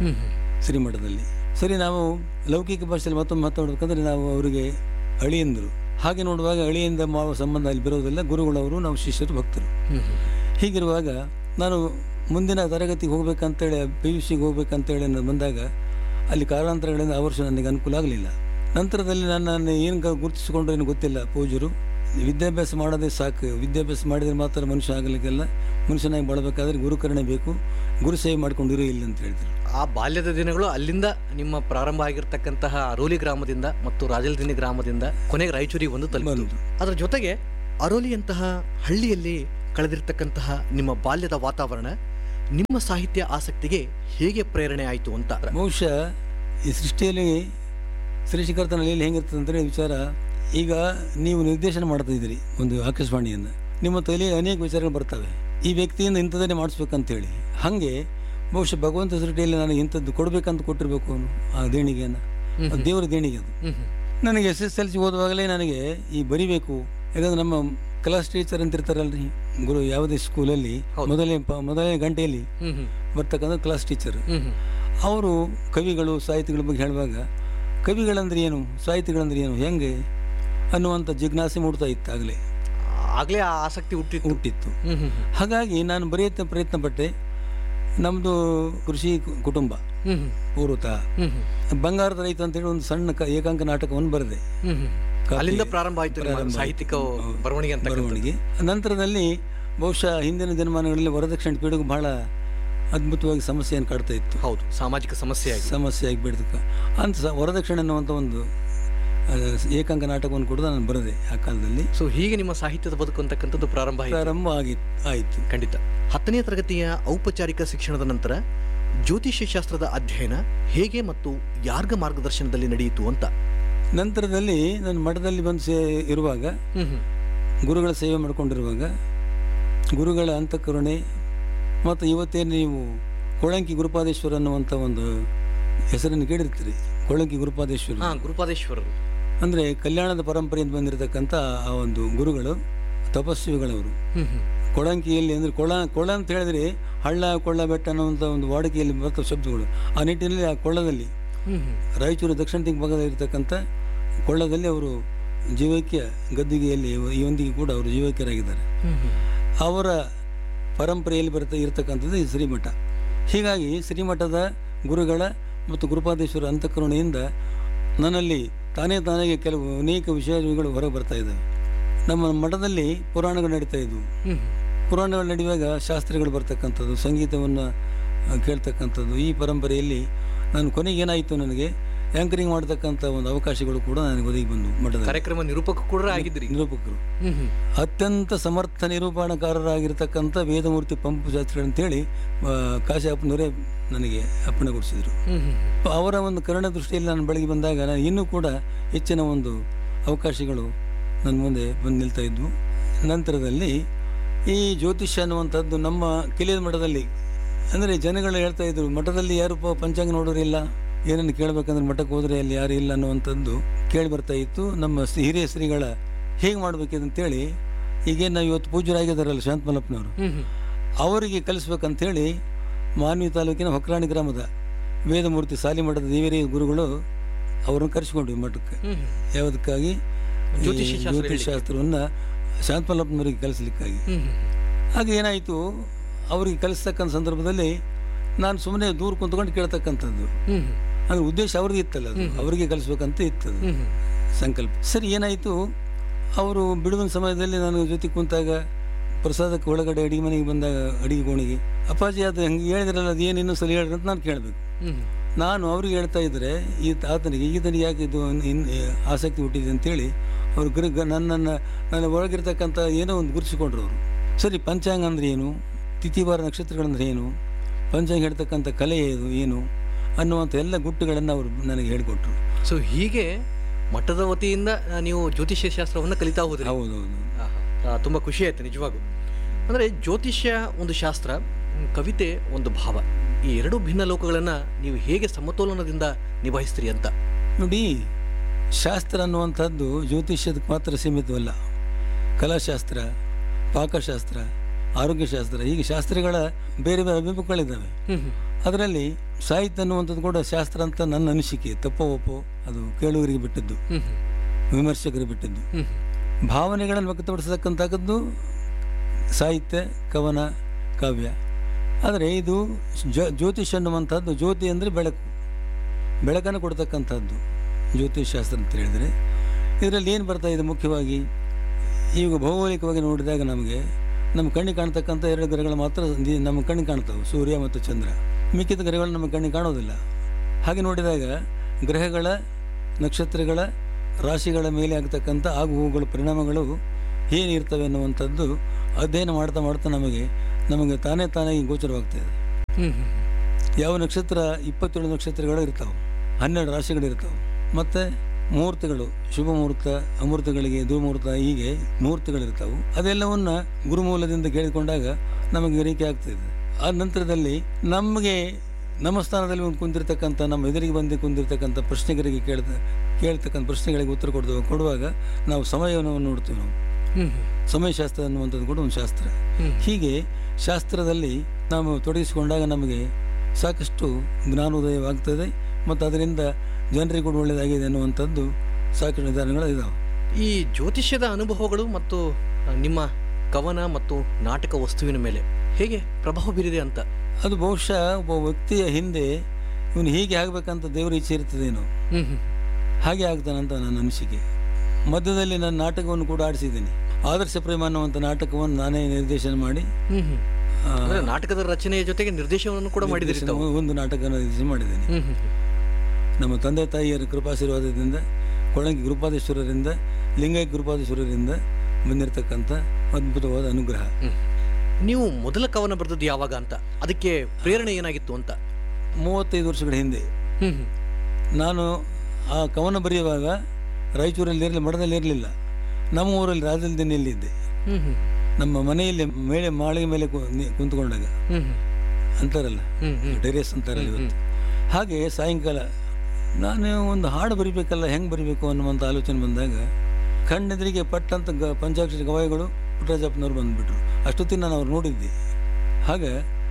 ಶ್ರೀಮಠದಲ್ಲಿ ಸರಿ ನಾವು ಲೌಕಿಕ ಭಾಷೆಯಲ್ಲಿ ಮತ್ತೊಮ್ಮೆ ಮಾತಾಡಬೇಕಂದ್ರೆ ನಾವು ಅವರಿಗೆ ಅಳಿಯಂದರು ಹಾಗೆ ನೋಡುವಾಗ ಅಳಿಯಿಂದ ಮಾಡುವ ಸಂಬಂಧ ಅಲ್ಲಿ ಬರೋದಿಲ್ಲ ಗುರುಗಳವರು ನಾವು ಶಿಷ್ಯರು ಭಕ್ತರು ಹೀಗಿರುವಾಗ ನಾನು ಮುಂದಿನ ತರಗತಿಗೆ ಹೋಗ್ಬೇಕಂತೇಳಿ ಪಿ ಯು ಸಿಗೆ ಹೋಗ್ಬೇಕಂತೇಳಿ ನಾನು ಬಂದಾಗ ಅಲ್ಲಿ ಕಾರಣಾಂತರಗಳಿಂದ ಆ ವರ್ಷ ನನಗೆ ಅನುಕೂಲ ಆಗಲಿಲ್ಲ ನಂತರದಲ್ಲಿ ನನ್ನನ್ನು ಏನು ಗುರುತಿಸಿಕೊಂಡ್ರೆ ಏನು ಗೊತ್ತಿಲ್ಲ ಪೂಜರು ವಿದ್ಯಾಭ್ಯಾಸ ಮಾಡೋದೇ ಸಾಕು ವಿದ್ಯಾಭ್ಯಾಸ ಮಾಡಿದರೆ ಮಾತ್ರ ಮನುಷ್ಯ ಆಗಲಿಕ್ಕೆಲ್ಲ ಮನುಷ್ಯನಾಗಿ ಬಾಳಬೇಕಾದ್ರೆ ಗುರುಕರಣೆ ಬೇಕು ಗುರು ಸೇವೆ ಮಾಡ್ಕೊಂಡಿರೋ ಇಲ್ಲ ಅಂತ ಹೇಳಿದ್ರು ಆ ಬಾಲ್ಯದ ದಿನಗಳು ಅಲ್ಲಿಂದ ನಿಮ್ಮ ಪ್ರಾರಂಭ ಆಗಿರ್ತಕ್ಕಂತಹ ಅರೋಲಿ ಗ್ರಾಮದಿಂದ ಮತ್ತು ರಾಜಲ್ದಿನಿ ಗ್ರಾಮದಿಂದ ಕೊನೆಗೆ ರಾಯಚೂರಿಗೆ ಒಂದು ತಲುಪಿತು ಬಂದು. ಅದರ ಜೊತೆಗೆ ಅರೋಲಿಯಂತಹ ಹಳ್ಳಿಯಲ್ಲಿ ಕಳೆದಿರ್ತಕ್ಕಂತಹ ನಿಮ್ಮ ಬಾಲ್ಯದ ವಾತಾವರಣ ನಿಮ್ಮ ಸಾಹಿತ್ಯ ಆಸಕ್ತಿಗೆ ಹೇಗೆ ಪ್ರೇರಣೆ ಆಯಿತು ಅಂತ ಬಹುಶಃ ಈ ಸೃಷ್ಟಿಯಲ್ಲಿ ಸೃಷ್ಟಿಕರ್ತನಲ್ಲಿ ಹೆಂಗಿರ್ತದೆ ಅಂತೇಳಿ ವಿಚಾರ ಈಗ ನೀವು ನಿರ್ದೇಶನ ಮಾಡ್ತಾ ಇದ್ದೀರಿ ಒಂದು ಆಕಾಶವಾಣಿಯನ್ನು ನಿಮ್ಮ ತಲೆಯಲ್ಲಿ ಅನೇಕ ವಿಚಾರಗಳು ಬರ್ತವೆ ಈ ವ್ಯಕ್ತಿಯಿಂದ ಇಂಥದನ್ನೇ ಮಾಡಿಸ್ಬೇಕಂತೇಳಿ ಹಾಗೆ ಬಹುಶಃ ಭಗವಂತ ಸೃಷ್ಟಿಯಲ್ಲಿ ನನಗೆ ಇಂಥದ್ದು ಕೊಡಬೇಕಂತ ಕೊಟ್ಟಿರ್ಬೇಕು ಅವನು ಆ ದೇಣಿಗೆಯನ್ನು ಅದು ದೇವರ ದೇಣಿಗೆ ಅದು ಹ್ಮ್ ಹ್ಮ್. ನನಗೆ ಎಸ್ ಎಸ್ ಎಲ್ ಸಿ ಓದುವಾಗಲೇ ನನಗೆ ಈ ಬರಿಬೇಕು ಯಾಕಂದ್ರೆ ನಮ್ಮ ಕ್ಲಾಸ್ ಟೀಚರ್ ಅಂತ ಇರ್ತಾರಲ್ರಿ ಗುರು ಯಾವುದೇ ಸ್ಕೂಲಲ್ಲಿ ಹೌದು. ಮೊದಲನೇ ಪ- ಮೊದಲನೇ ಗಂಟೆಯಲ್ಲಿ ಹ್ಮ್ ಹ್ಮ್ ಬರ್ತಕ್ಕಂಥ ಕ್ಲಾಸ್ ಟೀಚರ್ ಹ್ಮ್ ಹ್ಮ್ ಅವರು ಕವಿಗಳು ಸಾಹಿತಿಗಳ ಬಗ್ಗೆ ಹೇಳುವಾಗ ಕವಿಗಳಂದ್ರೆ ಏನು ಸಾಹಿತಿಗಳಂದ್ರೆ ಏನು ಹೆಂಗೆ ಅನ್ನುವಂಥ ಜಿಜ್ಞಾಸೆ ಮೂಡ್ತಾ ಇತ್ತು ಆಗಲೇ ಆಗ್ಲೇ ಆ ಆಸಕ್ತಿ ಹುಟ್ಟಿತ್ತು ಹುಟ್ಟಿತ್ತು ಹ್ಮ್ ಹ್ಮ್ ಹಾಗಾಗಿ ನಾನು ಬರೆಯುತ್ತ ಪ್ರಯತ್ನ ಪಟ್ಟೆ ನಮ್ಮದು ಕೃಷಿ ಕು- ಕುಟುಂಬ ಹ್ಮ್ ಹ್ಮ್ ಪೂರ್ವತಃ ಹ್ಮ್ ಹ್ಮ್ ಬಂಗಾರದ ರೈತ ಅಂತೇಳಿ ಒಂದು ಸಣ್ಣ ಕ ಏಕಾಂಕ ನಾಟಕವನ್ನು ಬರೆದೆ ಹ್ಮ್ ಹ್ಮ್ ಕಾಪಿ- ಅಲ್ಲಿಂದ ಪ್ರಾರಂಭ ಆಯ್ತು ನಿಮ್ಮ ಪ್ರಾರಂಭ ಸಾಹಿತ್ಯಿಕ ಹೌದು. ಬರವಣಿಗೆ ಅಂತ ಬರವಣಿಗೆ ನಂತರದಲ್ಲಿ ಬಹುಶಃ ಹಿಂದಿನ ದಿನಮಾನಗಳಲ್ಲಿ ವರದಕ್ಷಿಣೆ ಪೀಳಿಗೆ ಬಹಳ ಅದ್ಭುತವಾಗಿ ಸಮಸ್ಯೆಯನ್ನು ಕಾಡ್ತಾ ಇತ್ತು ಹೌದು ಸಾಮಾಜಿಕ ಸಮಸ್ಯೆ ಆಗಿ ಸಮಸ್ಯೆ ಆಗಿಬಿಡ್ತಕ್ಕ ಅಂತ ಸ- ವರದಕ್ಷಿಣೆ ಅನ್ನುವಂಥ ಒಂದು ಆ, ಏಕಾಂಕ ನಾಟಕವನ್ನು ಕೂಡ ನಾನು ಬರೆದೆ ಆ ಕಾಲದಲ್ಲಿ ಸೊ ಹೀಗೆ ನಿಮ್ಮ ಸಾಹಿತ್ಯದ ಬದುಕು ಅಂತಕ್ಕಂಥದ್ದು ಪ್ರಾರಂಭ ಆಯಿತು ಪ್ರಾರಂಭ ಆಗಿ ಆಯಿತು ಖಂಡಿತ ಹತ್ತನೇ ತರಗತಿಯ ಔಪಚಾರಿಕ ಶಿಕ್ಷಣದ ನಂತರ ಜ್ಯೋತಿಷ್ಯ ಶಾಸ್ತ್ರದ ಅಧ್ಯಯನ ಹೇಗೆ ಮತ್ತು ಯಾರ್ಗ ಮಾರ್ಗದರ್ಶನದಲ್ಲಿ ನಡೆಯಿತು ಅಂತ ನಂತರದಲ್ಲಿ ನಾನು ಮಠದಲ್ಲಿ ಬಂದು ಸೇ ಇರುವಾಗ ಹ್ಮ್ ಹ್ಮ್ ಗುರುಗಳ ಸೇವೆ ಮಾಡಿಕೊಂಡಿರುವಾಗ ಗುರುಗಳ ಅಂತಃಕರುಣೆ ಮತ್ತು ಇವತ್ತೇನು ನೀವು ಕೊಳಂಕಿ ಗುರುಪಾದೇಶ್ವರ ಅನ್ನುವಂಥ ಒಂದು ಹೆಸರನ್ನು ಕೇಳಿರ್ತೀರಿ ಕೊಳಂಕಿ ಗುರುಪಾದೇಶ್ವರ ಹಾ ಗುರುಪಾದೇಶ್ವರರು ಅಂದರೆ ಕಲ್ಯಾಣದ ಪರಂಪರೆಯಿಂದ ಬಂದಿರತಕ್ಕಂಥ ಆ ಒಂದು ಗುರುಗಳು ತಪಸ್ವಿಗಳವರು ಹ್ಮ್ ಹ್ಮ್ ಕೊಳಂಕಿಯಲ್ಲಿ ಅಂದರೆ ಕೊಳ ಕೊಳ ಅಂತ ಹೇಳಿದ್ರೆ ಹಳ್ಳ ಕೊಳ್ಳ ಬೆಟ್ಟ ಅನ್ನುವಂಥ ಒಂದು ವಾಡಿಕೆಯಲ್ಲಿ ಬರ್ತವೆ ಶಬ್ದಗಳು ಆ ನಿಟ್ಟಿನಲ್ಲಿ ಆ ಕೊಳ್ಳದಲ್ಲಿ ಹ್ಮ್ ಹ್ಮ್ ರಾಯಚೂರು ದಕ್ಷಿಣ ದಿಕ್ಕ ಭಾಗದಲ್ಲಿರ್ತಕ್ಕಂಥ ಕೊಳ್ಳದಲ್ಲಿ ಅವರು ಜೀವೈಕ್ಯ ಗದ್ದಿಗೆಯಲ್ಲಿ ಈ ಒಂದಿಗೆ ಕೂಡ ಅವರು ಜೀವೈಕ್ಯರಾಗಿದ್ದಾರೆ ಹ್ಮ್ ಹ್ಮ್ ಅವರ ಪರಂಪರೆಯಲ್ಲಿ ಬರ್ತಾ ಇರತಕ್ಕಂಥದ್ದು ಈ ಶ್ರೀಮಠ ಹೀಗಾಗಿ ಶ್ರೀಮಠದ ಗುರುಗಳ ಮತ್ತು ಗುರುಪಾದೇಶ್ವರ ಅಂತಃಕರುಣೆಯಿಂದ ನನ್ನಲ್ಲಿ ತಾನೇ ತಾನಾಗೆ ಕೆಲವು ಅನೇಕ ವಿಷಯಗಳು ಹೊರಗೆ ಬರ್ತಾ ಇದ್ದಾವೆ ನಮ್ಮ ಮಠದಲ್ಲಿ ಪುರಾಣಗಳು ನಡೀತಾ ಇದ್ವು ಹ್ಮ್ ಹ್ಮ್ ಪುರಾಣಗಳು ನಡೆಯುವಾಗ ಶಾಸ್ತ್ರಗಳು ಬರ್ತಕ್ಕಂಥದ್ದು ಸಂಗೀತವನ್ನು ಆ, ಕೇಳ್ತಕ್ಕಂಥದ್ದು ಈ ಪರಂಪರೆಯಲ್ಲಿ ನಾನು ಕೊನೆಗೆ ಏನಾಯಿತು ನನಗೆ ಆ್ಯಂಕರಿಂಗ್ ಮಾಡತಕ್ಕಂಥ ಒಂದು ಅವಕಾಶಗಳು ಕೂಡ ನನಗೆ ಒದಗಿ ಬಂದು ಮಠದಲ್ಲಿ ಕಾರ್ಯಕ್ರಮ ನಿರೂಪಕ ಕೂಡ ಆಗಿದ್ರಿ ನಿರೂಪಕರು ಹ್ಮ್ ಹ್ಮ್ ಅತ್ಯಂತ ಸಮರ್ಥ ನಿರೂಪಣಕಾರರಾಗಿರ್ತಕ್ಕಂಥ ವೇದಮೂರ್ತಿ ಪಂಪು ಶಾಸ್ತ್ರಿ ಅಂತೇಳಿ ಆ, ಕಾಶಿ ಅಪ್ಪನವರೇ ನನಗೆ ಅಪ್ಪಣೆಗೊಳಿಸಿದರು ಹ್ಮ್ ಹ್ಮ್ ಅವರ ಒಂದು ಕರುಣ ದೃಷ್ಟಿಯಲ್ಲಿ ನಾನು ಬೆಳಗ್ಗೆ ಬಂದಾಗ ನಾನು ಇನ್ನೂ ಕೂಡ ಹೆಚ್ಚಿನ ಒಂದು ಅವಕಾಶಗಳು ನನ್ನ ಮುಂದೆ ಬಂದು ನಿಲ್ತಾ ಇದ್ವು ನಂತರದಲ್ಲಿ ಈ ಜ್ಯೋತಿಷ್ಯ ಅನ್ನುವಂಥದ್ದು ನಮ್ಮ ಕಿಲಿಯ ಮಠದಲ್ಲಿ ಅಂದರೆ ಜನಗಳು ಹೇಳ್ತಾ ಇದ್ರು ಮಠದಲ್ಲಿ ಯಾರು ಪ- ಪಂಚಾಂಗ ನೋಡೋರಿಲ್ಲ ಏನನ್ನು ಕೇಳಬೇಕಂದ್ರೆ ಮಠಕ್ಕೆ ಹೋದರೆ ಅಲ್ಲಿ ಯಾರು ಇಲ್ಲ ಅನ್ನುವಂಥದ್ದು ಕೇಳಿ ಬರ್ತಾ ಇತ್ತು ನಮ್ಮ ಶ್ರೀ- ಹಿರಿಯ ಶ್ರೀಗಳ ಹೇಗೆ ಮಾಡಬೇಕಿದಂತೇಳಿ ಈಗೇನು ನಾವು ಇವತ್ತು ಪೂಜ್ಯರಾಗಿದ್ದಾರಲ್ಲ ಶಾಂತಮಲ್ಲಪ್ಪನವರು ಹ್ಮ್ ಹ್ಮ್ ಅವರಿಗೆ ಕಲಿಸ್ಬೇಕಂತೇಳಿ ಮಾನ್ವಿ ತಾಲೂಕಿನ ಹೊಕ್ರಾಣಿ ಗ್ರಾಮದ ವೇದಮೂರ್ತಿ ಸಾಲಿಮಠದ ದೇವರಿ ಗುರುಗಳು ಅವರನ್ನು ಕರೆಸಿಕೊಂಡ್ವಿ ಮಠಕ್ಕೆ ಹ್ಮ್ ಹ್ಮ್ ಯಾವುದಕ್ಕಾಗಿ ಈ ಜ್ಯೋತಿಷ್ಯ ಶಾಸ್ತ್ರ ಜ್ಯೋತಿಷ್ ಶಾಸ್ತ್ರವನ್ನು ಶಾಂತಮಲ್ಲಪ್ಪನವರಿಗೆ ಕಲಿಸಲಿಕ್ಕಾಗಿ ಹ್ಮ್ ಹ್ಮ್ ಆಗ ಏನಾಯಿತು ಅವರಿಗೆ ಕಲಿಸ್ತಕ್ಕಂಥ ಸಂದರ್ಭದಲ್ಲಿ ನಾನು ಸುಮ್ಮನೆ ದೂರ ಕುಂತ್ಕೊಂಡು ಕೇಳ್ತಕ್ಕಂಥದ್ದು ಹ್ಮ್ ಹ್ಮ್ ಅಂದ್ರೆ ಉದ್ದೇಶ ಅವ್ರದ್ದು ಇತ್ತಲ್ಲ ಅದು ಅವರಿಗೆ ಕಲಿಸ್ಬೇಕಂತ ಇತ್ತದು ಹ್ಮ್ ಹ್ಮ್ ಸಂಕಲ್ಪ ಸರಿ ಏನಾಯಿತು ಅವರು ಬಿಡುವಿನ ಸಮಯದಲ್ಲಿ ನಾನು ಜೊತೆ ಕುಂತಾಗ ಪ್ರಸಾದಕ್ಕೆ ಒಳಗಡೆ ಅಡಿಗೆ ಮನೆಗೆ ಬಂದಾಗ ಅಡಿಗೆ ಕೋಣಿಗೆ ಅಪ್ಪಾಜಿ ಅದು ಹಂಗೆ ಹೇಳಿದ್ರಲ್ಲ ಅದು ಏನು ಇನ್ನೂ ಸಲ ಹೇಳ್ರಿ ಅಂತ ನಾನು ಕೇಳಬೇಕು ಹ್ಮ್ ಹ್ಮ್ ನಾನು ಅವ್ರಿಗೆ ಹೇಳ್ತಾ ಇದ್ದರೆ ಈ ಆತನಿಗೆ ಈತನಿಗೆ ಯಾಕೆ ಇದು ಇನ್ ಆಸಕ್ತಿ ಹುಟ್ಟಿದೆ ಅಂತೇಳಿ ಅವರು ಗೃಹ ಗ- ನನ್ನನ್ನು ನನ್ನ ಒಳಗಿರ್ತಕ್ಕಂಥ ಏನೋ ಒಂದು ಗುರುತಿಸಿಕೊಂಡ್ರು ಅವರು ಸರಿ ಪಂಚಾಂಗ ಅಂದ್ರೆ ಏನು ತಿಥಿವಾರ ನಕ್ಷತ್ರಗಳಂದ್ರೆ ಏನು ಪಂಚಾಂಗ ಹೇಳ್ತಕ್ಕಂಥ ಕಲೆ ಇದು ಏನು ಅನ್ನುವಂಥ ಎಲ್ಲ ಗುಟ್ಟುಗಳನ್ನು ಅವರು ನನಗೆ ಹೇಳಿಕೊಟ್ರು ಸೊ ಹೀಗೆ ಮಠದ ವತಿಯಿಂದ ಆ, ನೀವು ಜ್ಯೋತಿಷ್ಯ ಶಾಸ್ತ್ರವನ್ನು ಕಲಿತಾ ಹೋದ್ರಿ ಹೌದೌದು ಆಹಾ. ಆ, ತುಂಬಾ ಖುಷಿ ಆಯ್ತು ನಿಜವಾಗೂ ಅಂದ್ರೆ ಜ್ಯೋತಿಷ್ಯ ಒಂದು ಶಾಸ್ತ್ರ ಮ್, ಕವಿತೆ ಒಂದು ಭಾವ ಈ ಎರಡು ಭಿನ್ನ ಲೋಕಗಳನ್ನ ನೀವು ಹೇಗೆ ಸಮತೋಲನದಿಂದ ನಿಭಾಯಿಸ್ತೀರಿ ಅಂತ ನೋಡಿ ಶಾಸ್ತ್ರ ಅನ್ನುವಂಥದ್ದು ಜ್ಯೋತಿಷ್ಯದಕ್ಕೆ ಮಾತ್ರ ಸೀಮಿತವಲ್ಲ ಕಲಾಶಾಸ್ತ್ರ ಪಾಕಶಾಸ್ತ್ರ ಆರೋಗ್ಯಶಾಸ್ತ್ರ ಹೀಗೆ ಶಾಸ್ತ್ರಗಳ ಬೇರೆ ಬೇರೆ ಅಭಿಮುಖಗಳಿದ್ದಾವೆ ಹ್ಮ್ ಹ್ಮ್. ಅದರಲ್ಲಿ ಸಾಹಿತ್ಯ ಅನ್ನುವಂಥದ್ದು ಕೂಡ ಶಾಸ್ತ್ರ ಅಂತ ನನ್ನ ಅನಿಸಿಕೆ ತಪ್ಪೋ ಒಪ್ಪೋ ಅದು ಕೇಳುವರಿಗೆ ಬಿಟ್ಟದ್ದು ಹ್ಮ್ ಹ್ಮ್. ವಿಮರ್ಶಕರಿಗೆ ಬಿಟ್ಟದ್ದು ಹ್ಮ್ ಹ್ಮ್. ಭಾವನೆಗಳನ್ನು ವ್ಯಕ್ತಪಡಿಸತಕ್ಕಂಥದ್ದು ಸಾಹಿತ್ಯ ಕವನ ಕಾವ್ಯ ಆದರೆ ಇದು ಜ ಜ್ಯೋತಿಷ್ ಅನ್ನುವಂಥದ್ದು ಜ್ಯೋತಿ ಅಂದರೆ ಬೆಳಕು ಬೆಳಕನ್ನು ಕೊಡ್ತಕ್ಕಂಥದ್ದು ಜ್ಯೋತಿಷ್ ಶಾಸ್ತ್ರ ಅಂತ ಹೇಳಿದರೆ ಇದರಲ್ಲಿ ಏನು ಬರ್ತಾ ಇದೆ ಮುಖ್ಯವಾಗಿ ಈಗ ಭೌಗೋಳಿಕವಾಗಿ ನೋಡಿದಾಗ ನಮಗೆ ನಮ್ಮ ಕಣ್ಣಿಗೆ ಕಾಣ್ತಕ್ಕಂಥ ಎರಡು ಗ್ರಹಗಳು ಮಾತ್ರ ದಿ- ನಮ್ಮ ಕಣ್ಣಿಗೆ ಕಾಣ್ತವೆ ಸೂರ್ಯ ಮತ್ತು ಚಂದ್ರ ಮಿಕ್ಕಿದ ಗ್ರಹಗಳು ನಮ್ಮ ಕಣ್ಣಿಗೆ ಕಾಣೋದಿಲ್ಲ ಹಾಗೆ ನೋಡಿದಾಗ ಗ್ರಹಗಳ ನಕ್ಷತ್ರಗಳ ರಾಶಿಗಳ ಮೇಲೆ ಆಗ್ತಕ್ಕಂಥ ಆಗು ಹೋಗುಗಳ ಪರಿಣಾಮಗಳು ಏನಿರ್ತವೆ ಅನ್ನುವಂಥದ್ದು ಅಧ್ಯಯನ ಮಾಡ್ತಾ ಮಾಡ್ತಾ ನಮಗೆ ನಮಗೆ ತಾನೇ ತಾನಾಗಿ ಗೋಚರವಾಗ್ತಾಯಿದೆ ಹ್ಮ್ ಹ್ಮ್. ಯಾವ ನಕ್ಷತ್ರ ಇಪ್ಪತ್ತೇಳು ನಕ್ಷತ್ರಗಳು ಇರ್ತಾವೆ ಹನ್ನೆರಡು ರಾಶಿಗಳಿರ್ತಾವೆ ಮತ್ತು ಮುಹೂರ್ತಗಳು ಶುಭ ಮುಹೂರ್ತ ಅಮೂರ್ತಗಳಿಗೆ ದುರ್ಮುಹೂರ್ತ ಹೀಗೆ ಮುಹೂರ್ತಗಳಿರ್ತಾವೆ ಅದೆಲ್ಲವನ್ನ ಗುರುಮೂಲದಿಂದ ಕೇಳಿಕೊಂಡಾಗ ನಮಗೆ ಗ್ರಹಿಕೆ ಆಗ್ತದೆ ಆ ನಂತರದಲ್ಲಿ ನಮಗೆ ನಮ್ಮ ಸ್ಥಾನದಲ್ಲಿ ಒಂದು ಕುಂದಿರ್ತಕ್ಕಂಥ ನಮ್ಮ ಎದುರಿಗೆ ಬಂದು ಕುಂದಿರ್ತಕ್ಕಂಥ ಪ್ರಶ್ನೆಗಳಿಗೆ ಕೇಳ್ತ ಕೇಳ್ತಕ್ಕಂಥ ಪ್ರಶ್ನೆಗಳಿಗೆ ಉತ್ತರ ಕೊಡ್ತೇವೆ ಕೊಡುವಾಗ ನಾವು ಸಮಯವನ್ನು ನೋಡ್ತೀವಿ ನಾವು ಹ್ಮ್ ಸಮಯಶಾಸ್ತ್ರ ಅನ್ನುವಂಥದ್ದು ಕೂಡ ಒಂದು ಶಾಸ್ತ್ರ ಹ್ಮ್. ಹೀಗೆ ಶಾಸ್ತ್ರದಲ್ಲಿ ನಾವು ತೊಡಗಿಸಿಕೊಂಡಾಗ ನಮಗೆ ಸಾಕಷ್ಟು ಜ್ಞಾನೋದಯವಾಗ್ತದೆ ಮತ್ತು ಅದರಿಂದ ಜನರಿಗೂ ಕೂಡ ಒಳ್ಳೆಯದಾಗಿದೆ ಅನ್ನುವಂಥದ್ದು ಸಾಕಷ್ಟು ನಿಧಾನಗಳು ಇದಾವೆ ಈ ಜ್ಯೋತಿಷ್ಯದ ಅನುಭವಗಳು ಮತ್ತು ಆ, ನಿಮ್ಮ ಕವನ ಮತ್ತು ನಾಟಕ ವಸ್ತುವಿನ ಮೇಲೆ ಹೇಗೆ ಪ್ರಭಾವ ಬೀರಿದೆ ಅಂತ ಅದು ಬಹುಶಃ ಒಬ್ಬ ವ್ಯಕ್ತಿಯ ಹಿಂದೆ ಇವನು ಹೀಗೆ ಆಗಬೇಕಂತ ದೇವರ ಇಚ್ಛೆ ಇರ್ತದೇನೋ ಹ್ಮ್ ಹ್ಮ್ ಹಾಗೆ ಆಗ್ತಾನಂತ ನನ್ನ ಅನಿಸಿಕೆ ಮಧ್ಯದಲ್ಲಿ ನನ್ನ ನಾಟಕವನ್ನು ಕೂಡ ಆಡಿಸಿದ್ದೀನಿ ಆದರ್ಶ ಪ್ರೇಮ ಅನ್ನುವಂಥ ನಾಟಕವನ್ನು ನಾನೇ ನಿರ್ದೇಶನ ಮಾಡಿ ಹ್ಮ್ ಹ್ಮ್ ಆ, ಅಂದ್ರೆ ನಾಟಕದ ರಚನೆಯ ಜೊತೆಗೆ ನಿರ್ದೇಶನವನ್ನು ಕೂಡ ಮಾಡಿದಿರಿ ತಾವು ನಿರ್ದೇಶನ- ಒಂದು ನಾಟಕ ನಿರ್ದೇಶನ ಮಾಡಿದ್ದೀನಿ ಹ್ಮ್ ಹ್ಮ್ ನಮ್ಮ ತಂದೆ ತಾಯಿಯರ ಕೃಪಾಶೀರ್ವಾದದಿಂದ ಕೊಳಂಗಿ ಗುರುಪಾದೇಶ್ವರರಿಂದ ಲಿಂಗೈ ಗುರುಪಾದೇಶ್ವರರಿಂದ ಬಂದಿರತಕ್ಕಂಥ ಅದ್ಭುತವಾದ ಅನುಗ್ರಹ ಹ್ಮ್. ನೀವು ಮೊದಲ ಕವನ ಬರೆದದ್ದು ಯಾವಾಗ ಅಂತ ಅದಕ್ಕೆ ಪ್ರೇರಣೆ ಏನಾಗಿತ್ತು ಅಂತ ಮೂವತ್ತೈದು ವರ್ಷಗಳ ಹಿಂದೆ ಹ್ಮ್ ಹ್ಮ್ ನಾನು ಆ ಕವನ ಬರೆಯುವಾಗ ರಾಯಚೂರಲ್ಲಿ ಇರಲಿ ಮಠದಲ್ಲಿ ಇರಲಿಲ್ಲ ನಮ್ಮ ಊರಲ್ಲಿ ರಾಜಲ್ದಿನಿಯಲ್ಲಿದ್ದೆ ಹ್ಮ್ ಹ್ಮ್ ನಮ್ಮ ಮನೆಯಲ್ಲಿ ಮೇಲೆ ಮಾಳಿಗೆ ಮೇಲೆ ಕು- ನಿ- ಕುಂತ್ಕೊಂಡಾಗ ಹ್ಮ್ ಹ್ಮ್ ಅಂತಾರಲ್ಲ ಹ್ಮ್ ಹ್ಮ್ ಟೆರೇಸ್ ಅಂತಾರಲ್ಲ ಇವತ್ತು ಹಾಗೆ ಸಾಯಂಕಾಲ ನಾನು ಒಂದು ಹಾಡು ಬರಿಬೇಕಲ್ಲ ಹೆಂಗೆ ಬರಿಬೇಕು ಅನ್ನುವಂಥ ಆಲೋಚನೆ ಬಂದಾಗ ಕಣ್ಣೆದುರಿಗೆ ಪಟ್ಟಂತ ಗ ಪಂಚಾಕ್ಷರಿ ಗವಾಯಿಗಳು ಪುಟ್ಟರಾಜಪ್ಪನವ್ರು ಬಂದುಬಿಟ್ರು ಅಷ್ಟೊತ್ತಿಗೆ ನಾನು ಅವ್ರು ನೋಡಿದ್ದೆ ಹಾಗೆ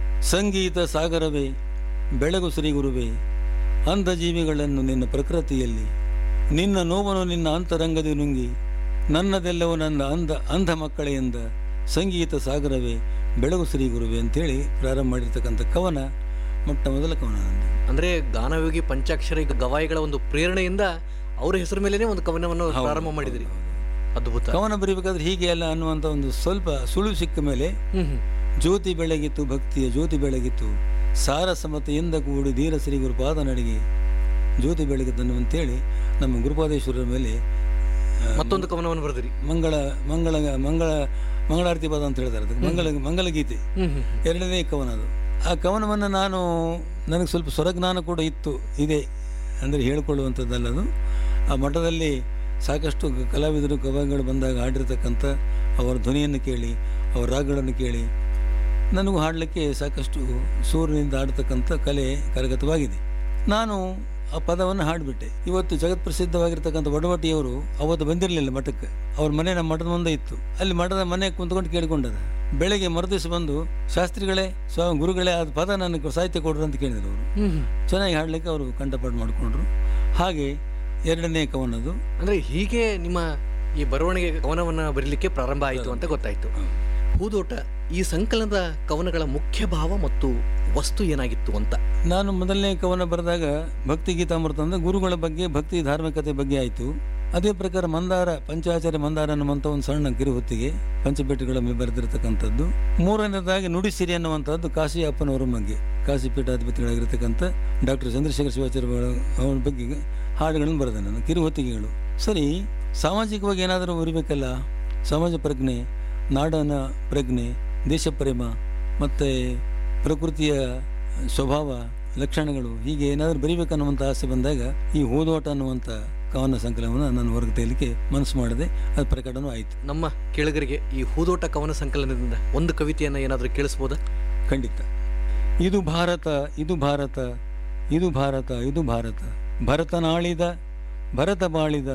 ಸಂಗೀತ ಸಾಗರವೇ ಬೆಳಗು ಶ್ರೀ ಗುರುವೇ ಅಂಧ ಜೀವಿಗಳನ್ನು ನಿನ್ನ ಪ್ರಕೃತಿಯಲ್ಲಿ ನಿನ್ನ ನೋವನ್ನು ನಿನ್ನ ಅಂತರಂಗದಿ ನುಂಗಿ ನನ್ನದೆಲ್ಲವೂ ನನ್ನ ಅಂಧ ಅಂಧ ಮಕ್ಕಳೆಯಿಂದ ಸಂಗೀತ ಸಾಗರವೇ ಬೆಳಗು ಶ್ರೀ ಗುರುವೇ ಅಂತೇಳಿ ಪ್ರಾರಂಭ ಮಾಡಿರ್ತಕ್ಕಂಥ ಕವನ ಮೊಟ್ಟ ಮೊದಲ ಕವನ ನಂದು ಅಂದ್ರೆ ಗಾನಯೋಗಿ ಪಂಚಾಕ್ಷರಿ ಗವಾಯಿಗಳ ಒಂದು ಪ್ರೇರಣೆಯಿಂದ ಅವರ ಹೆಸರು ಮೇಲೇನೆ ಒಂದು ಕವನವನ್ನು ಪ್ರಾರಂಭ ಮಾಡಿದಿರಿ ಅದ್ಭುತ ಕವನ ಬರೀಬೇಕಾದ್ರೆ ಹೀಗೆ ಅಲ್ಲ ಅನ್ನುವಂಥ ಒಂದು ಸ್ವಲ್ಪ ಸುಳಿವು ಸಿಕ್ಕ ಮೇಲೆ ಹ್ಮ್ ಹ್ಮ್ ಜ್ಯೋತಿ ಬೆಳಗಿತ್ತು ಭಕ್ತಿಯ ಜ್ಯೋತಿ ಬೆಳಗಿತ್ತು ಸಾರ ಸಮತೆಯಿಂದ ಕೂಡಿ ಧೀರ ಶ್ರೀ ಗುರುಪಾದ ನಡಿಗೆ ಜ್ಯೋತಿ ಬೆಳಗಿದ್ದನು ಅಂತೇಳಿ ನಮ್ಮ ಗುರುಪಾದೇಶ್ವರರ ಮೇಲೆ ಆ, ಮತ್ತೊಂದು ಕವನವನ್ನು ಬರೆದಿರಿ ಮಂಗಳ ಮಂಗಳ ಮಂಗಳ ಮಂಗಳಾರತಿ ಪದ ಅಂತ ಹೇಳ್ತಾರೆ ಅದಕ್ಕೆ ಮಂಗಳ ಮಂಗಲ ಗೀತೆ ಹ್ಮ್ ಹ್ಮ್ ಎರಡನೇ ಕವನ ಅದು ಆ ಕವನವನ್ನು ನಾನು ನನಗೆ ಸ್ವಲ್ಪ ಸ್ವರಜ್ಞಾನ ಕೂಡ ಇತ್ತು ಇದೆ ಅಂದರೆ ಹೇಳಿಕೊಳ್ಳುವಂಥದ್ದಲ್ಲದು ಆ ಮಠದಲ್ಲಿ ಸಾಕಷ್ಟು ಗ- ಕಲಾವಿದರು ಕವಗಳು ಬಂದಾಗ ಹಾಡಿರ್ತಕ್ಕಂಥ ಅವರ ಧ್ವನಿಯನ್ನು ಕೇಳಿ ಅವರ ರಾಗಗಳನ್ನು ಕೇಳಿ ನನಗೂ ಹಾಡಲಿಕ್ಕೆ ಸಾಕಷ್ಟು ಸೂರ್ಯನಿಂದ ಆಡ್ತಕ್ಕಂಥ ಕಲೆ ಕರಗತವಾಗಿದೆ ನಾನು ಆ ಪದವನ್ನು ಹಾಡಿಬಿಟ್ಟೆ ಇವತ್ತು ಜಗತ್ಪ್ರಸಿದ್ಧವಾಗಿರ್ತಕ್ಕಂಥ ವಡವಟಿಯವರು ಅವತ್ತು ಬಂದಿರಲಿಲ್ಲ ಮಠಕ್ಕೆ ಅವ್ರ ಮನೆ ನಮ್ಮ ಮಠದ ಮುಂದೆ ಇತ್ತು ಅಲ್ಲಿ ಮಠದ ಮನೆ ಕುಂತ್ಕೊಂಡು ಕೇಳಿಕೊಂಡದ ಬೆಳಗ್ಗೆ ಮರುದಿವಸ ಬಂದು ಶಾಸ್ತ್ರಿಗಳೇ ಸ್ವ ಗುರುಗಳೇ ಆ ಪದ ನನಗೆ ಸಾಹಿತ್ಯ ಕೊಡ್ರು ಅಂತ ಕೇಳಿದರು ಅವರು ಹ್ಮ್ ಹ್ಮ್ ಚೆನ್ನಾಗಿ ಹಾಡಲಿಕ್ಕೆ ಅವರು ಕಂಠಪಾಠ ಮಾಡಿಕೊಂಡ್ರು ಹಾಗೆ ಎರಡನೇ ಕವನದು ಅಂದ್ರೆ ಹೀಗೆ ನಿಮ್ಮ ಈ ಬರವಣಿಗೆ ಕವನವನ್ನ ಬರೀಲಿಕ್ಕೆ ಪ್ರಾರಂಭ ಆಯಿತು ಅಂತ ಗೊತ್ತಾಯ್ತು ಹೂದೋಟ ಈ ಸಂಕಲನದ ಕವನಗಳ ಮುಖ್ಯ ಭಾವ ಮತ್ತು ವಸ್ತು ಏನಾಗಿತ್ತು ಅಂತ ನಾನು ಮೊದಲನೇ ಕವನ ಬರೆದಾಗ ಭಕ್ತಿ ಗೀತಾಮೃತ ಅಂದರೆ ಗುರುಗಳ ಬಗ್ಗೆ ಭಕ್ತಿ ಧಾರ್ಮಿಕತೆ ಬಗ್ಗೆ ಆಯಿತು ಅದೇ ಪ್ರಕಾರ ಮಂದಾರ ಪಂಚಾಚಾರ್ಯ ಮಂದಾರ ಅನ್ನುವಂಥ ಒಂದು ಸಣ್ಣ ಕಿರುಹೊತ್ತಿಗೆ ಪಂಚಪೇಟೆಗಳ ಮೇಲೆ ಬರೆದಿರತಕ್ಕಂಥದ್ದು ಮೂರನೇದಾಗಿ ನುಡಿಸಿರಿ ಅನ್ನುವಂಥದ್ದು ಕಾಶಿ ಅಪ್ಪನವರ ಬಗ್ಗೆ ಕಾಶಿ ಪೀಠಾಧಿಪತಿಗಳಾಗಿರ್ತಕ್ಕಂಥ ಡಾಕ್ಟರ್ ಚಂದ್ರಶೇಖರ ಶಿವಾಚಾರ್ಯ ಅವರ ಬಗ್ಗೆ ಹಾಡುಗಳನ್ನು ಬರೆದೆ ನಾನು ಕಿರುಹೊತ್ತಿಗೆಗಳು ಸರಿ ಸಾಮಾಜಿಕವಾಗಿ ಏನಾದರೂ ಬರಿಬೇಕಲ್ಲ ಸಮಾಜ ಪ್ರಜ್ಞೆ ನಾಡನ ಪ್ರಜ್ಞೆ ದೇಶ ಪ್ರೇಮ ಮತ್ತು ಪ್ರಕೃತಿಯ ಸ್ವಭಾವ ಲಕ್ಷಣಗಳು ಹೀಗೆ ಏನಾದರೂ ಬರಿಬೇಕನ್ನುವಂಥ ಆಸೆ ಬಂದಾಗ ಈ ಹೋದೋಟ ಅನ್ನುವಂಥ ಕವನ ಸಂಕಲನವನ್ನು ನಾನು ಹೊರಗೆ ತೆಗಲಿಕ್ಕೆ ಮನಸ್ಸು ಮಾಡಿದೆ ಅದು ಪ್ರಕಟನೂ ಆಯಿತು ನಮ್ಮ ಕೇಳುಗರಿಗೆ ಈ ಹೂದೋಟ ಕವನ ಸಂಕಲನದಿಂದ ಒಂದು ಕವಿತೆಯನ್ನ ಏನಾದರೂ ಕೇಳಿಸ್ಬೋದಾ ಖಂಡಿತ ಇದು ಭಾರತ ಇದು ಭಾರತ ಇದು ಭಾರತ ಇದು ಭಾರತ ಭರತನಾಳಿದ ಭರತ ಬಾಳಿದ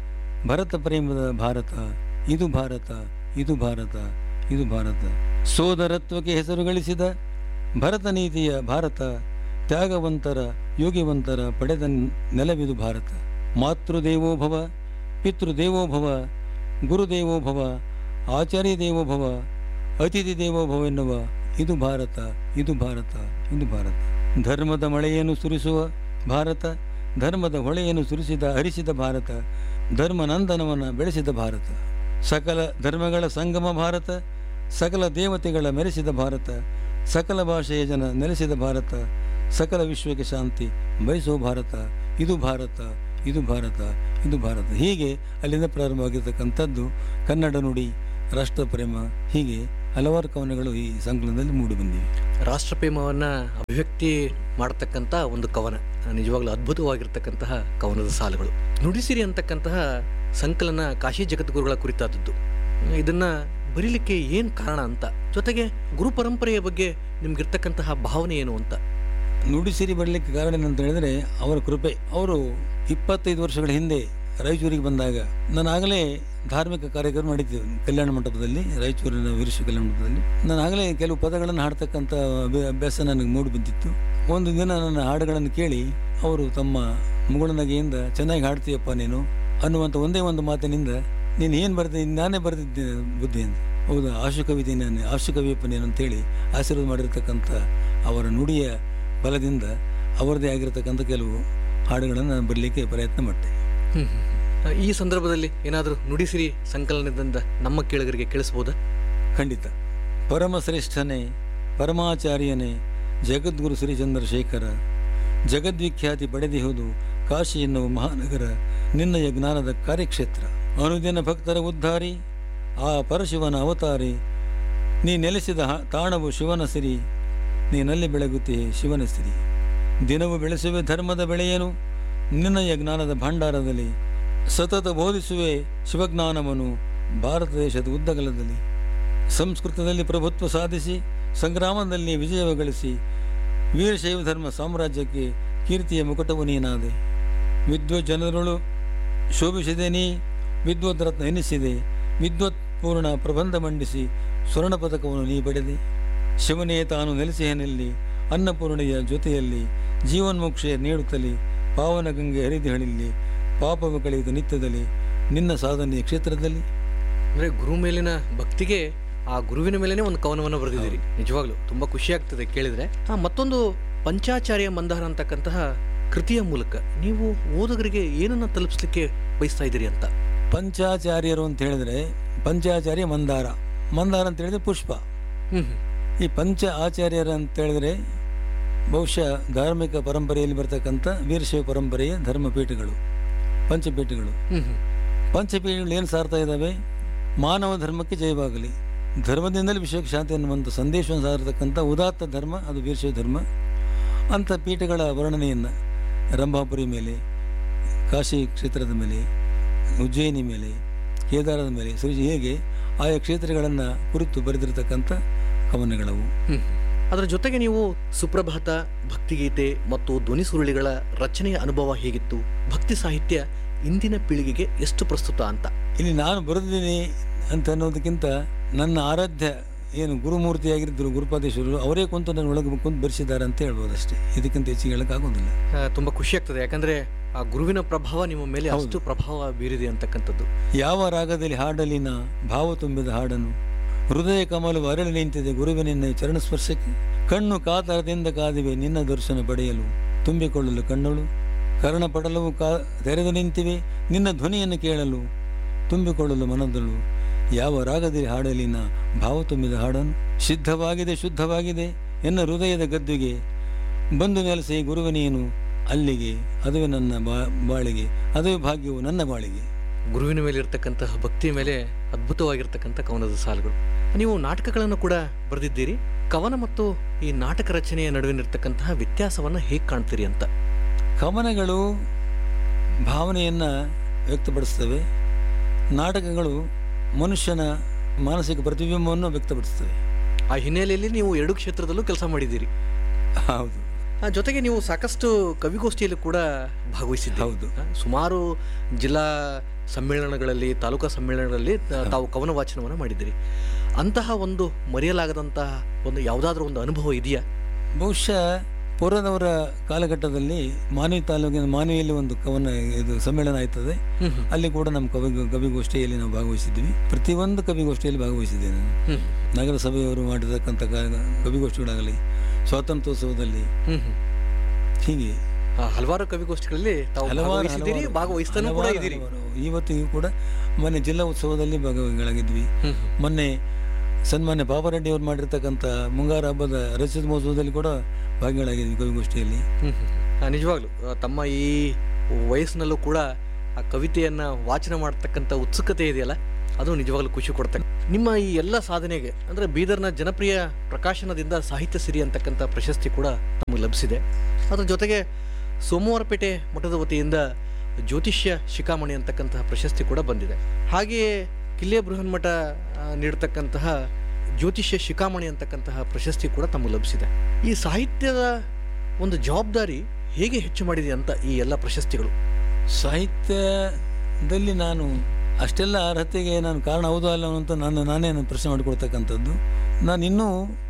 ಭರತ ಪ್ರೇಮದ ಭಾರತ ಇದು ಭಾರತ ಇದು ಭಾರತ ಇದು ಭಾರತ ಸೋದರತ್ವಕ್ಕೆ ಹೆಸರು ಗಳಿಸಿದ ಭರತ ನೀತಿಯ ಭಾರತ ತ್ಯಾಗವಂತರ ಯೋಗಿವಂತರ ಪಡೆದ ನೆಲವಿದು ಭಾರತ ಮಾತೃದೇವೋಭವ ಪಿತೃದೇವೋಭವ ಗುರುದೇವೋಭವ ಆಚಾರ್ಯ ದೇವೋಭವ ಅತಿಥಿ ದೇವೋಭವ ಎನ್ನುವ ಇದು ಭಾರತ ಇದು ಭಾರತ ಇದು ಭಾರತ ಧರ್ಮದ ಮಳೆಯನ್ನು ಸುರಿಸುವ ಭಾರತ ಧರ್ಮದ ಹೊಳೆಯನ್ನು ಸುರಿಸಿದ ಹರಿಸಿದ ಭಾರತ ಧರ್ಮನಂದನವನ್ನು ಬೆಳೆಸಿದ ಭಾರತ ಸಕಲ ಧರ್ಮಗಳ ಸಂಗಮ ಭಾರತ ಸಕಲ ದೇವತೆಗಳ ಮೆರೆಸಿದ ಭಾರತ ಸಕಲ ಭಾಷೆಯ ಜನ ನೆಲೆಸಿದ ಭಾರತ ಸಕಲ ವಿಶ್ವಕ್ಕೆ ಶಾಂತಿ ಬಯಸುವ ಭಾರತ ಇದು ಭಾರತ ಇದು ಭಾರತ ಇದು ಭಾರತ ಹೀಗೆ ಅಲ್ಲಿಂದ ಪ್ರಾರಂಭವಾಗಿರ್ತಕ್ಕಂಥದ್ದು ಕನ್ನಡ ನುಡಿ ರಾಷ್ಟ್ರ ಪ್ರೇಮ ಹೀಗೆ ಹಲವಾರು ಕವನಗಳು ಈ ಸಂಕಲನದಲ್ಲಿ ಮೂಡಿ ಬಂದಿವೆ ರಾಷ್ಟ್ರಪ್ರೇಮವನ್ನ ಅಭಿವ್ಯಕ್ತಿ ಮಾಡತಕ್ಕಂಥ ಒಂದು ಕವನ ನಿಜವಾಗ್ಲೂ ಅದ್ಭುತವಾಗಿರ್ತಕ್ಕಂತಹ ಕವನದ ಸಾಲುಗಳು ನುಡಿಸಿರಿ ಅಂತಕ್ಕಂತಹ ಸಂಕಲನ ಕಾಶಿ ಜಗದ್ಗುರುಗಳ ಕುರಿತಾದದ್ದು ಇದನ್ನ ಬರೀಲಿಕ್ಕೆ ಏನು ಕಾರಣ ಅಂತ ಜೊತೆಗೆ ಗುರು ಪರಂಪರೆಯ ಬಗ್ಗೆ ನಿಮ್ಗಿರ್ತಕ್ಕಂತಹ ಭಾವನೆ ಏನು ಅಂತ ನುಡಿಸಿರಿ ಬರಲಿಕ್ಕೆ ಕಾರಣ ಏನಂತ ಹೇಳಿದ್ರೆ ಅವರ ಕೃಪೆ ಅವರು ಇಪ್ಪತ್ತೈದು ವರ್ಷಗಳ ಹಿಂದೆ ರಾಯಚೂರಿಗೆ ಬಂದಾಗ ನಾನು ಆಗಲೇ ಧಾರ್ಮಿಕ ಕಾರ್ಯಕ್ರಮ ನಡೀತಿದೆ ಕಲ್ಯಾಣ ಮಂಟಪದಲ್ಲಿ ರಾಯಚೂರಿನ ವೀರಶ್ವ ಕಲ್ಯಾಣ ಮಂಟಪದಲ್ಲಿ ನಾನು ಆಗಲೇ ಕೆಲವು ಪದಗಳನ್ನು ಹಾಡ್ತಕ್ಕಂಥ ಅಭ್ಯ- ಅಭ್ಯಾಸ ನನಗೆ ಮೂಡಿ ಬಂದಿತ್ತು ಒಂದು ದಿನ ನನ್ನ ಹಾಡುಗಳನ್ನು ಕೇಳಿ ಅವರು ತಮ್ಮ ಮುಗುಳನಗೆಯಿಂದ ಚೆನ್ನಾಗಿ ಹಾಡ್ತೀಯಪ್ಪ ನೀನು ಅನ್ನುವಂಥ ಒಂದೇ ಒಂದು ಮಾತಿನಿಂದ ನೀನು ಏನು ಬರ್ತೀನಿ ನಾನೇ ಬರೆದಿದ್ದೆ ಬುದ್ಧಿ ಅಂತ ಹೌದಾ ಆಶು ಕವಿತೆ ನಾನು ಆಶು ಕವಿಯಪ್ಪ ನೀನು ಅಂತೇಳಿ ಆಶೀರ್ವಾದ ಮಾಡಿರ್ತಕ್ಕಂಥ ಅವರ ನುಡಿಯ ಬಲದಿಂದ ಅವರದೇ ಆಗಿರತಕ್ಕಂಥ ಕೆಲವು ಹಾಡುಗಳನ್ನು ನಾನು ಬರಲಿಕ್ಕೆ ಪ್ರಯತ್ನ ಮಾಡಿದೆ ಹ್ಮ್, ಹ್ಮ್, ಹ್ಮ್. ಈ ಸಂದರ್ಭದಲ್ಲಿ ಏನಾದರೂ ನುಡಿಸಿರಿ ಸಂಕಲನದಿಂದ ನಮ್ಮ ಕೇಳುಗರಿಗೆ ಕೇಳಿಸ್ಬೋದಾ ಖಂಡಿತ ಪರಮಶ್ರೇಷ್ಠನೇ ಪರಮಾಚಾರ್ಯನೇ ಜಗದ್ಗುರು ಶ್ರೀ ಚಂದ್ರಶೇಖರ ಜಗದ್ವಿಖ್ಯಾತಿ ಪಡೆದಿಹುದು ಕಾಶಿ ಎನ್ನುವ ಮಹಾನಗರ ನಿನ್ನಯ ಜ್ಞಾನದ ಕಾರ್ಯಕ್ಷೇತ್ರ ಅನುದಿನ ಭಕ್ತರ ಉದ್ಧಾರಿ ಆ ಪರಶಿವನ ಅವತಾರಿ ನೀ ನೆಲೆಸಿದ ಹ- ತಾಣವು ಶಿವನ ಸಿರಿ ನೀನಲ್ಲಿ ಬೆಳಗುತ್ತಿ ಶಿವನ ಸಿರಿ ದಿನವು ಬೆಳೆಸುವೆ ಧರ್ಮದ ಬೆಳೆಯನು ನಿನ್ನಯ ಜ್ಞಾನದ ಭಂಡಾರದಲ್ಲಿ ಸತತ ಬೋಧಿಸುವೆ ಶಿವಜ್ಞಾನವನ್ನು ಭಾರತ ದೇಶದ ಉದ್ದಗಲದಲ್ಲಿ ಸಂಸ್ಕೃತದಲ್ಲಿ ಪ್ರಭುತ್ವ ಸಾಧಿಸಿ ಸಂಗ್ರಾಮದಲ್ಲಿ ವಿಜಯವ ಗಳಿಸಿ ವೀರಶೈವ ಧರ್ಮ ಸಾಮ್ರಾಜ್ಯಕ್ಕೆ ಕೀರ್ತಿಯ ಮುಕುಟವು ನೀನಾದೆ ವಿದ್ವತ್ ಜನರಳು ಶೋಭಿಸಿದೆ ನೀ ವಿದ್ವತ್ ರತ್ನ ಎನಿಸಿದೆ ವಿದ್ವತ್ ಪೂರ್ಣ ಪ್ರಬಂಧ ಮಂಡಿಸಿ ಸ್ವರ್ಣ ಪದಕವನ್ನು ನೀ ಪಡೆದೆ ಶಿವನೇ ತಾನು ನೆಲೆಸಿಹನಲ್ಲಿ ಅನ್ನಪೂರ್ಣೆಯ ಜೊತೆಯಲ್ಲಿ ಜೀವನ್ಮೋಕ್ಷೆ ನೀಡುತ್ತಲೇ ಪಾವನ ಗಂಗೆ ಹರಿದು ಹಳಿಲ್ಲಿ ಪಾಪವು ಕಳೆಯುತ್ತ ನಿತ್ಯದಲ್ಲಿ ನಿನ್ನ ಸಾಧನೆಯ ಕ್ಷೇತ್ರದಲ್ಲಿ ಅಂದ್ರೆ ಗುರು ಮೇಲಿನ ಭಕ್ತಿಗೆ ಆ ಗುರುವಿನ ಮೇಲೇನೆ ಒಂದು ಕವನವನ್ನು ಬರೆದಿದ್ದೀರಿ ನಿಜವಾಗ್ಲೂ ತುಂಬಾ ಖುಷಿ ಆಗ್ತದೆ ಕೇಳಿದ್ರೆ ಆ ಮತ್ತೊಂದು ಪಂಚಾಚಾರ್ಯ ಮಂದಾರ ಅಂತಕ್ಕಂತಹ ಕೃತಿಯ ಮೂಲಕ ನೀವು ಓದುಗರಿಗೆ ಏನನ್ನ ತಲುಪಿಸ್ಲಿಕ್ಕೆ ಬಯಸ್ತಾ ಇದ್ದೀರಿ ಅಂತ ಪಂಚಾಚಾರ್ಯರು ಅಂತ ಹೇಳಿದ್ರೆ ಪಂಚಾಚಾರ್ಯ ಮಂದಾರ ಮಂದಾರ ಅಂತ ಹೇಳಿದ್ರೆ ಪುಷ್ಪ ಹ್ಮ್ ಈ ಪಂಚ ಆಚಾರ್ಯರ ಅಂತ ಹೇಳಿದ್ರೆ ಬಹುಶಃ ಧಾರ್ಮಿಕ ಪರಂಪರೆಯಲ್ಲಿ ಬರ್ತಕ್ಕಂಥ ವೀರಶೈವ ಪರಂಪರೆಯ ಧರ್ಮಪೀಠಗಳು ಪಂಚಪೀಠಗಳು ಹ್ಮ್ ಹ್ಮ್ ಪಂಚಪೀಠಗಳು ಏನು ಸಾರ್ತಾ ಇದ್ದಾವೆ ಮಾನವ ಧರ್ಮಕ್ಕೆ ಜಯವಾಗಲಿ ಧರ್ಮದಿಂದಲೇ ವಿಶ್ವಕ್ಕೆ ಶಾಂತಿ ಅನ್ನುವಂಥ ಸಂದೇಶವನ್ನು ಸಾರತಕ್ಕಂಥ ಉದಾತ್ತ ಧರ್ಮ ಅದು ವೀರಶೈವ ಧರ್ಮ ಅಂಥ ಪೀಠಗಳ ವರ್ಣನೆಯನ್ನು ರಂಭಾಪುರಿ ಮೇಲೆ ಕಾಶಿ ಕ್ಷೇತ್ರದ ಮೇಲೆ ಉಜ್ಜಯಿನಿ ಮೇಲೆ ಕೇದಾರದ ಮೇಲೆ ಶ್ರೀ ಹೇಗೆ ಆಯಾ ಕ್ಷೇತ್ರಗಳನ್ನು ಕುರಿತು ಬರೆದಿರತಕ್ಕಂಥ ಕವನಗಳವು ಹ್ಮ್. ಅದರ ಜೊತೆಗೆ ನೀವು ಸುಪ್ರಭಾತ ಭಕ್ತಿಗೀತೆ ಮತ್ತು ಧ್ವನಿ ಸುರುಳಿಗಳ ರಚನೆಯ ಅನುಭವ ಹೇಗಿತ್ತು ಭಕ್ತಿ ಸಾಹಿತ್ಯ ಇಂದಿನ ಪೀಳಿಗೆಗೆ ಎಷ್ಟು ಪ್ರಸ್ತುತ ಅಂತ ಇಲ್ಲಿ ನಾನು ಬರೆದಿದ್ದೀನಿ ಅಂತ ಅನ್ನೋದಕ್ಕಿಂತ ನನ್ನ ಆರಾಧ್ಯ ಏನು ಗುರುಮೂರ್ತಿಯಾಗಿದ್ದರು ಗುರುಪಾದೇಶ್ವರರು ಅವರೇ ಕುಂತು ನನ್ನ ಒಳಗೆ ಕುಂತು ಬರೆಸಿದ್ದಾರೆ ಅಂತ ಹೇಳ್ಬೋದು ಅಷ್ಟೇ ಇದಕ್ಕಿಂತ ಹೆಚ್ಚಿಗೆ ಹೇಳೋಕ್ಕಾಗೋದಿಲ್ಲ ಆ, ತುಂಬಾ ಖುಷಿ ಆಗ್ತದೆ ಯಾಕಂದ್ರೆ ಆ ಗುರುವಿನ ಪ್ರಭಾವ ನಿಮ್ಮ ಮೇಲೆ ಅಷ್ಟು ಪ್ರಭಾವ ಬೀರಿದೆ ಅಂತಕ್ಕಂಥದ್ದು ಯಾವ ರಾಗದಲ್ಲಿ ಹಾಡಲಿನ ಭಾವ ತುಂಬಿದ ಹಾಡನು ಹೃದಯ ಕಮಲವು ಅರಳಿ ನಿಂತಿದೆ ಗುರುವಿನ ಚರಣ ಸ್ಪರ್ಶಕ್ಕೆ ಕಣ್ಣು ಕಾತರದಿಂದ ಕಾದಿವೆ ನಿನ್ನ ದರ್ಶನ ಪಡೆಯಲು ತುಂಬಿಕೊಳ್ಳಲು ಕಣ್ಣಳು ಕರ್ಣ ಪಡಲವು ಕಾ ತೆರೆದು ನಿಂತಿವೆ ನಿನ್ನ ಧ್ವನಿಯನ್ನು ಕೇಳಲು ತುಂಬಿಕೊಳ್ಳಲು ಮನದಳು ಯಾವ ರಾಗದಲ್ಲಿ ಹಾಡಲಿನ ಭಾವ ತುಂಬಿದ ಹಾಡನು ಸಿದ್ಧವಾಗಿದೆ ಶುದ್ಧವಾಗಿದೆ ಎನ್ನ ಹೃದಯದ ಗದ್ದುಗೆ ಬಂದು ನೆಲೆಸಿ ಗುರುವೆ ನೀನು ಅಲ್ಲಿಗೆ ಅದುವೇ ನನ್ನ ಬಾ ಬಾಳಿಗೆ ಅದುವೇ ಭಾಗ್ಯವು ನನ್ನ ಬಾಳಿಗೆ ಗುರುವಿನ ಮೇಲೆ ಇರ್ತಕ್ಕಂತಹ ಭಕ್ತಿಯ ಮೇಲೆ ಅದ್ಭುತವಾಗಿರ್ತಕ್ಕಂಥ ಕವನದ ಸಾಲುಗಳು ನೀವು ನಾಟಕಗಳನ್ನು ಕೂಡ ಬರೆದಿದ್ದೀರಿ ಕವನ ಮತ್ತು ಈ ನಾಟಕ ರಚನೆಯ ನಡುವಿನಿರ್ತಕ್ಕಂತಹ ವ್ಯತ್ಯಾಸವನ್ನ ಹೇಗೆ ಕಾಣ್ತೀರಿ ಅಂತ ಕವನಗಳು ಭಾವನೆಯನ್ನು ವ್ಯಕ್ತಪಡಿಸ್ತವೆ ನಾಟಕಗಳು ಮನುಷ್ಯನ ಮಾನಸಿಕ ಪ್ರತಿಬಿಂಬವನ್ನು ವ್ಯಕ್ತಪಡಿಸ್ತವೆ ಆ ಹಿನ್ನೆಲೆಯಲ್ಲಿ ನೀವು ಎರಡು ಕ್ಷೇತ್ರದಲ್ಲೂ ಕೆಲಸ ಮಾಡಿದ್ದೀರಿ ಹೌದು ಆ ಜೊತೆಗೆ ನೀವು ಸಾಕಷ್ಟು ಕವಿಗೋಷ್ಠಿಯಲ್ಲಿ ಕೂಡ ಭಾಗವಹಿಸಿದ್ದೀರಿ ಹೌದು. ಆ, ಸುಮಾರು ಜಿಲ್ಲಾ ಸಮ್ಮೇಳನಗಳಲ್ಲಿ ತಾಲೂಕಾ ಸಮ್ಮೇಳನಗಳಲ್ಲಿ ತ- ತಾವು ಕವನ ವಾಚನವನ್ನು ಮಾಡಿದ್ದೀರಿ ಅಂತಹ ಒಂದು ಮರೆಯಲಾಗದಂತಹ ಒಂದು ಯಾವುದಾದ್ರೂ ಒಂದು ಅನುಭವ ಇದೆಯಾ ಬಹುಶಃ ಪುರದವರ ಕಾಲಘಟ್ಟದಲ್ಲಿ ಮಾನವಿ ತಾಲೂಕಿನ ಮಾನವಿಯಲ್ಲಿ ಒಂದು ಕವನ ಇದು ಸಮ್ಮೇಳನ ಆಯ್ತದೆ ಹ್ಮ್ ಹ್ಮ್. ಅಲ್ಲಿ ಕೂಡ ನಮ್ಮ ಕವಿ ಕವಿಗೋಷ್ಠಿಯಲ್ಲಿ ನಾವು ಭಾಗವಹಿಸಿದ್ವಿ ಪ್ರತಿಯೊಂದು ಕವಿಗೋಷ್ಠಿಯಲ್ಲಿ ಭಾಗವಹಿಸಿದ್ದೇನೆ ನಾನು ಹ್ಮ್ ನಗರಸಭೆಯವರು ಮಾಡಿರ್ತಕ್ಕಂಥ ಕ- ಕವಿಗೋಷ್ಠಿಗಳಾಗಲಿ ಸ್ವಾತಂತ್ರ್ಯೋತ್ಸವದಲ್ಲಿ ಹ್ಮ್ ಹ್ಮ್. ಹೀಗೆ ಆ, ಹಲವಾರು ಕವಿಗೋಷ್ಠಿಗಳಲ್ಲಿ ತಾವು ಹಲವಾರು ಭಾಗವಹಿಸಿದ್ದೀರಿ ಹಲವಾರು- ಭಾಗವಹಿಸ್ತಾನೂ ಕೂಡ ಹಲವಾರು- ಇದ್ದೀರಿ ಹಲವಾರು. ಇವತ್ತಿಗೂ ಕೂಡ ಮೊನ್ನೆ ಜಿಲ್ಲಾ ಉತ್ಸವದಲ್ಲಿ ಭಾಗವಾಗಿದ್ವಿ ಹ್ಮ್ ಹ್ಮ್. ಮೊನ್ನೆ ಸನ್ಮಾನ್ಯ ಪಾಪರೆಡ್ಡಿ ಅವರು ಮಾಡಿರ್ತಕ್ಕಂಥ ಮುಂಗಾರು ಹಬ್ಬದ ರಚಿತ ಮಹೋತ್ಸವದಲ್ಲಿ ಕೂಡ ಭಾಗಿಗಳಾಗಿದ್ವಿ ಕವಿಗೋಷ್ಠಿಯಲ್ಲಿ ಹ್ಮ್ ಹ್ಮ್. ಆ, ನಿಜವಾಗ್ಲು ಆ, ತಮ್ಮ ಈ ವಯಸ್ಸಿನಲ್ಲೂ ಕೂಡ ಆ ಕವಿತೆಯನ್ನ ವಾಚನ ಮಾಡ್ತಕ್ಕಂಥ ಉತ್ಸುಕತೆ ಇದೆಯಲ್ಲ ಅದು ನಿಜವಾಗ್ಲೂ ಖುಷಿ ಕೊಡ್ತಕ್ಕ ನಿಮ್ಮ ಈ ಎಲ್ಲ ಸಾಧನೆಗೆ ಅಂದ್ರೆ ಬೀದರ್ನ ಜನಪ್ರಿಯ ಪ್ರಕಾಶನದಿಂದ ಸಾಹಿತ್ಯ ಸಿರಿ ಅಂತಕ್ಕಂಥ ಪ್ರಶಸ್ತಿ ಕೂಡ ತಮಗೆ ಲಭಿಸಿದೆ ಅದ್ರ ಜೊತೆಗೆ ಸೋಮವಾರಪೇಟೆ ಮಠದ ವತಿಯಿಂದ ಜ್ಯೋತಿಷ್ಯ ಶಿಖಾಮಣಿ ಅಂತಕ್ಕಂತಹ ಪ್ರಶಸ್ತಿ ಕೂಡ ಬಂದಿದೆ ಹಾಗೆಯೇ ಕಿಲ್ಲೆ ಬೃಹನ್ಮಠ ಆ, ನೀಡತಕ್ಕಂತಹ ಜ್ಯೋತಿಷ್ಯ ಶಿಖಾಮಣಿ ಅಂತಕ್ಕಂತಹ ಪ್ರಶಸ್ತಿ ಕೂಡ ತಮಗೆ ಲಭಿಸಿದೆ ಈ ಸಾಹಿತ್ಯದ ಒಂದು ಜವಾಬ್ದಾರಿ ಹೇಗೆ ಹೆಚ್ಚು ಮಾಡಿದೆ ಅಂತ ಈ ಎಲ್ಲ ಪ್ರಶಸ್ತಿಗಳು ಸಾಹಿತ್ಯದಲ್ಲಿ ನಾನು ಅಷ್ಟೆಲ್ಲ ಅರ್ಹತೆಗೆ ನಾನು ಕಾರಣ ಹೌದು ಅಲ್ಲ ಅಂತ ನಾನು ನಾನೇ ನಾನು ಪ್ರಶ್ನೆ ಮಾಡಿಕೊಳ್ತಕ್ಕಂಥದ್ದು ನಾನು ಇನ್ನೂ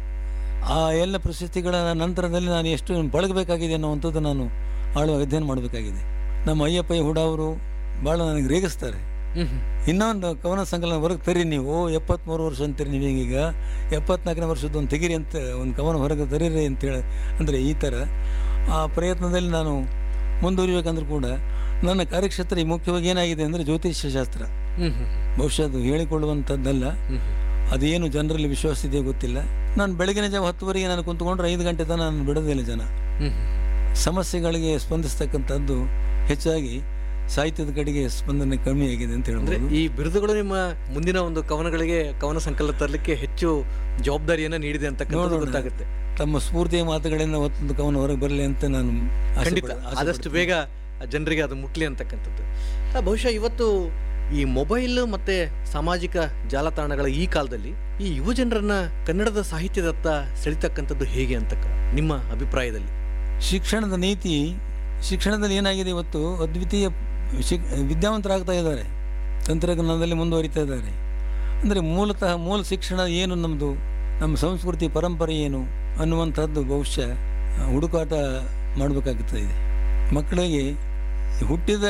ಆ ಎಲ್ಲ ಪ್ರಶಸ್ತಿಗಳ ನಂತರದಲ್ಲಿ ನಾನು ಎಷ್ಟು ಬಳಗಬೇಕಾಗಿದೆ ಅನ್ನುವಂಥದ್ದು ನಾನು ಆಳುವ ಅಧ್ಯಯನ ಮಾಡಬೇಕಾಗಿದೆ ನಮ್ಮ ಅಯ್ಯಪ್ಪ ಹುಡ ಅವರು ಭಾಳ ನನಗೆ ರೇಗಿಸ್ತಾರೆ ಹ್ಮ್ ಹ್ಮ್. ಇನ್ನೊಂದು ಕವನ ಸಂಕಲನ ಹೊರಗೆ ತರಿ ನೀವು ಓ ಎಪ್ಪತ್ತ್ಮೂರು ವರ್ಷ ಅಂತೀರಿ ನೀವೀಗ ಎಪ್ಪತ್ನಾಲ್ಕನೇ ವರ್ಷದ ಒಂದು ತೆಗಿರಿ ಅಂತ ಒಂದು ಕವನ ಹೊರಗೆ ತರೀರಿ ಅಂತೇಳಿ ಅಂದರೆ ಈ ಥರ ಆ ಪ್ರಯತ್ನದಲ್ಲಿ ನಾನು ಮುಂದುವರಿಬೇಕಂದ್ರೂ ಕೂಡ ನನ್ನ ಕಾರ್ಯಕ್ಷೇತ್ರ ಈ ಮುಖ್ಯವಾಗಿ ಏನಾಗಿದೆ ಅಂದರೆ ಜ್ಯೋತಿಷ್ಯ ಶಾಸ್ತ್ರ ಹ್ಮ್ ಹ್ಮ್. ಬಹುಶಃ ಅದು ಹೇಳಿಕೊಳ್ಳುವಂಥದ್ದಲ್ಲ ಹ್ಮ್ ಹ್ಮ್. ಅದೇನು ಜನರಲ್ಲಿ ವಿಶ್ವಾಸ ಇದೆಯೋ ಗೊತ್ತಿಲ್ಲ ನಾನು ಬೆಳಗಿನ ಜಾವ ಹತ್ತುವರೆಗೆ ನಾನು ಕುಂತ್ಕೊಂಡ್ರೆ ಐದು ಗಂಟೆ ತನಕ ನಾನು ಬಿಡೋದಿಲ್ಲ ಜನ ಹ್ಮ್ ಹ್ಮ್. ಸಮಸ್ಯೆಗಳಿಗೆ ಸ್ಪಂದಿಸ್ತಕ್ಕಂಥದ್ದು ಹೆಚ್ಚಾಗಿ ಸಾಹಿತ್ಯದ ಕಡೆಗೆ ಸ್ಪಂದನೆ ಕಮ್ಮಿ ಆಗಿದೆ ಅಂತ ಅಂದ್ರೆ ಹೇಳ್ಬೋದು ಈ ಬಿರುದುಗಳು ನಿಮ್ಮ ಮುಂದಿನ ಒಂದು ಕವನಗಳಿಗೆ ಕವನ ಸಂಕಲನ ತರಲಿಕ್ಕೆ ಹೆಚ್ಚು ಜವಾಬ್ದಾರಿಯನ್ನ ನೀಡಿದೆ ಅಂತಕ್ಕಂಥದ್ದು ನೋಡೋಣ. ಗೊತ್ತಾಗುತ್ತೆ ತಮ್ಮ ಸ್ಫೂರ್ತಿಯ ಮಾತುಗಳಿಂದ ಒತ್ತೊಂದು ಕವನ ಹೊರಗೆ ಬರಲಿ ಅಂತ ನಾನು ಆಸೆ ಖಂಡಿತ ಪಡ- ಆಸೆ ಆದಷ್ಟು ಪಡ್ತೀನಿ. ಬೇಗ ಜನರಿಗೆ ಅದು ಮುಟ್ಲಿ ಅಂತಕ್ಕಂಥದ್ದು ಆ, ಬಹುಶಃ ಇವತ್ತು ಈ ಮೊಬೈಲ್ ಮತ್ತೆ ಸಾಮಾಜಿಕ ಜಾಲತಾಣಗಳ ಈ ಕಾಲದಲ್ಲಿ ಈ ಯುವ ಜನರನ್ನ ಕನ್ನಡದ ಸಾಹಿತ್ಯದತ್ತ ಸೆಳಿತಕ್ಕಂಥದ್ದು ಹೇಗೆ ಅಂತ ನಿಮ್ಮ ಅಭಿಪ್ರಾಯದಲ್ಲಿ ಶಿಕ್ಷಣದ ನೀತಿ ಶಿಕ್ಷಣದಲ್ಲಿ ಏನಾಗಿದೆ ಇವತ್ತು ಅದ್ವಿತೀಯ ಶಿಕ್ ವಿದ್ಯಾವಂತರಾಗ್ತಾ ಇದ್ದಾರೆ ತಂತ್ರಜ್ಞಾನದಲ್ಲಿ ಮುಂದುವರಿತಾ ಇದ್ದಾರೆ ಅಂದರೆ ಮೂಲತಃ ಮೂಲ ಶಿಕ್ಷಣ ಏನು ನಮ್ಮದು ನಮ್ಮ ಸಂಸ್ಕೃತಿ ಪರಂಪರೆ ಏನು ಅನ್ನುವಂಥದ್ದು ಬಹುಶಃ ಆ, ಹುಡುಕಾಟ ಮಾಡಬೇಕಾಗುತ್ತಾ ಇದೆ ಮಕ್ಕಳಿಗೆ ಹುಟ್ಟಿದ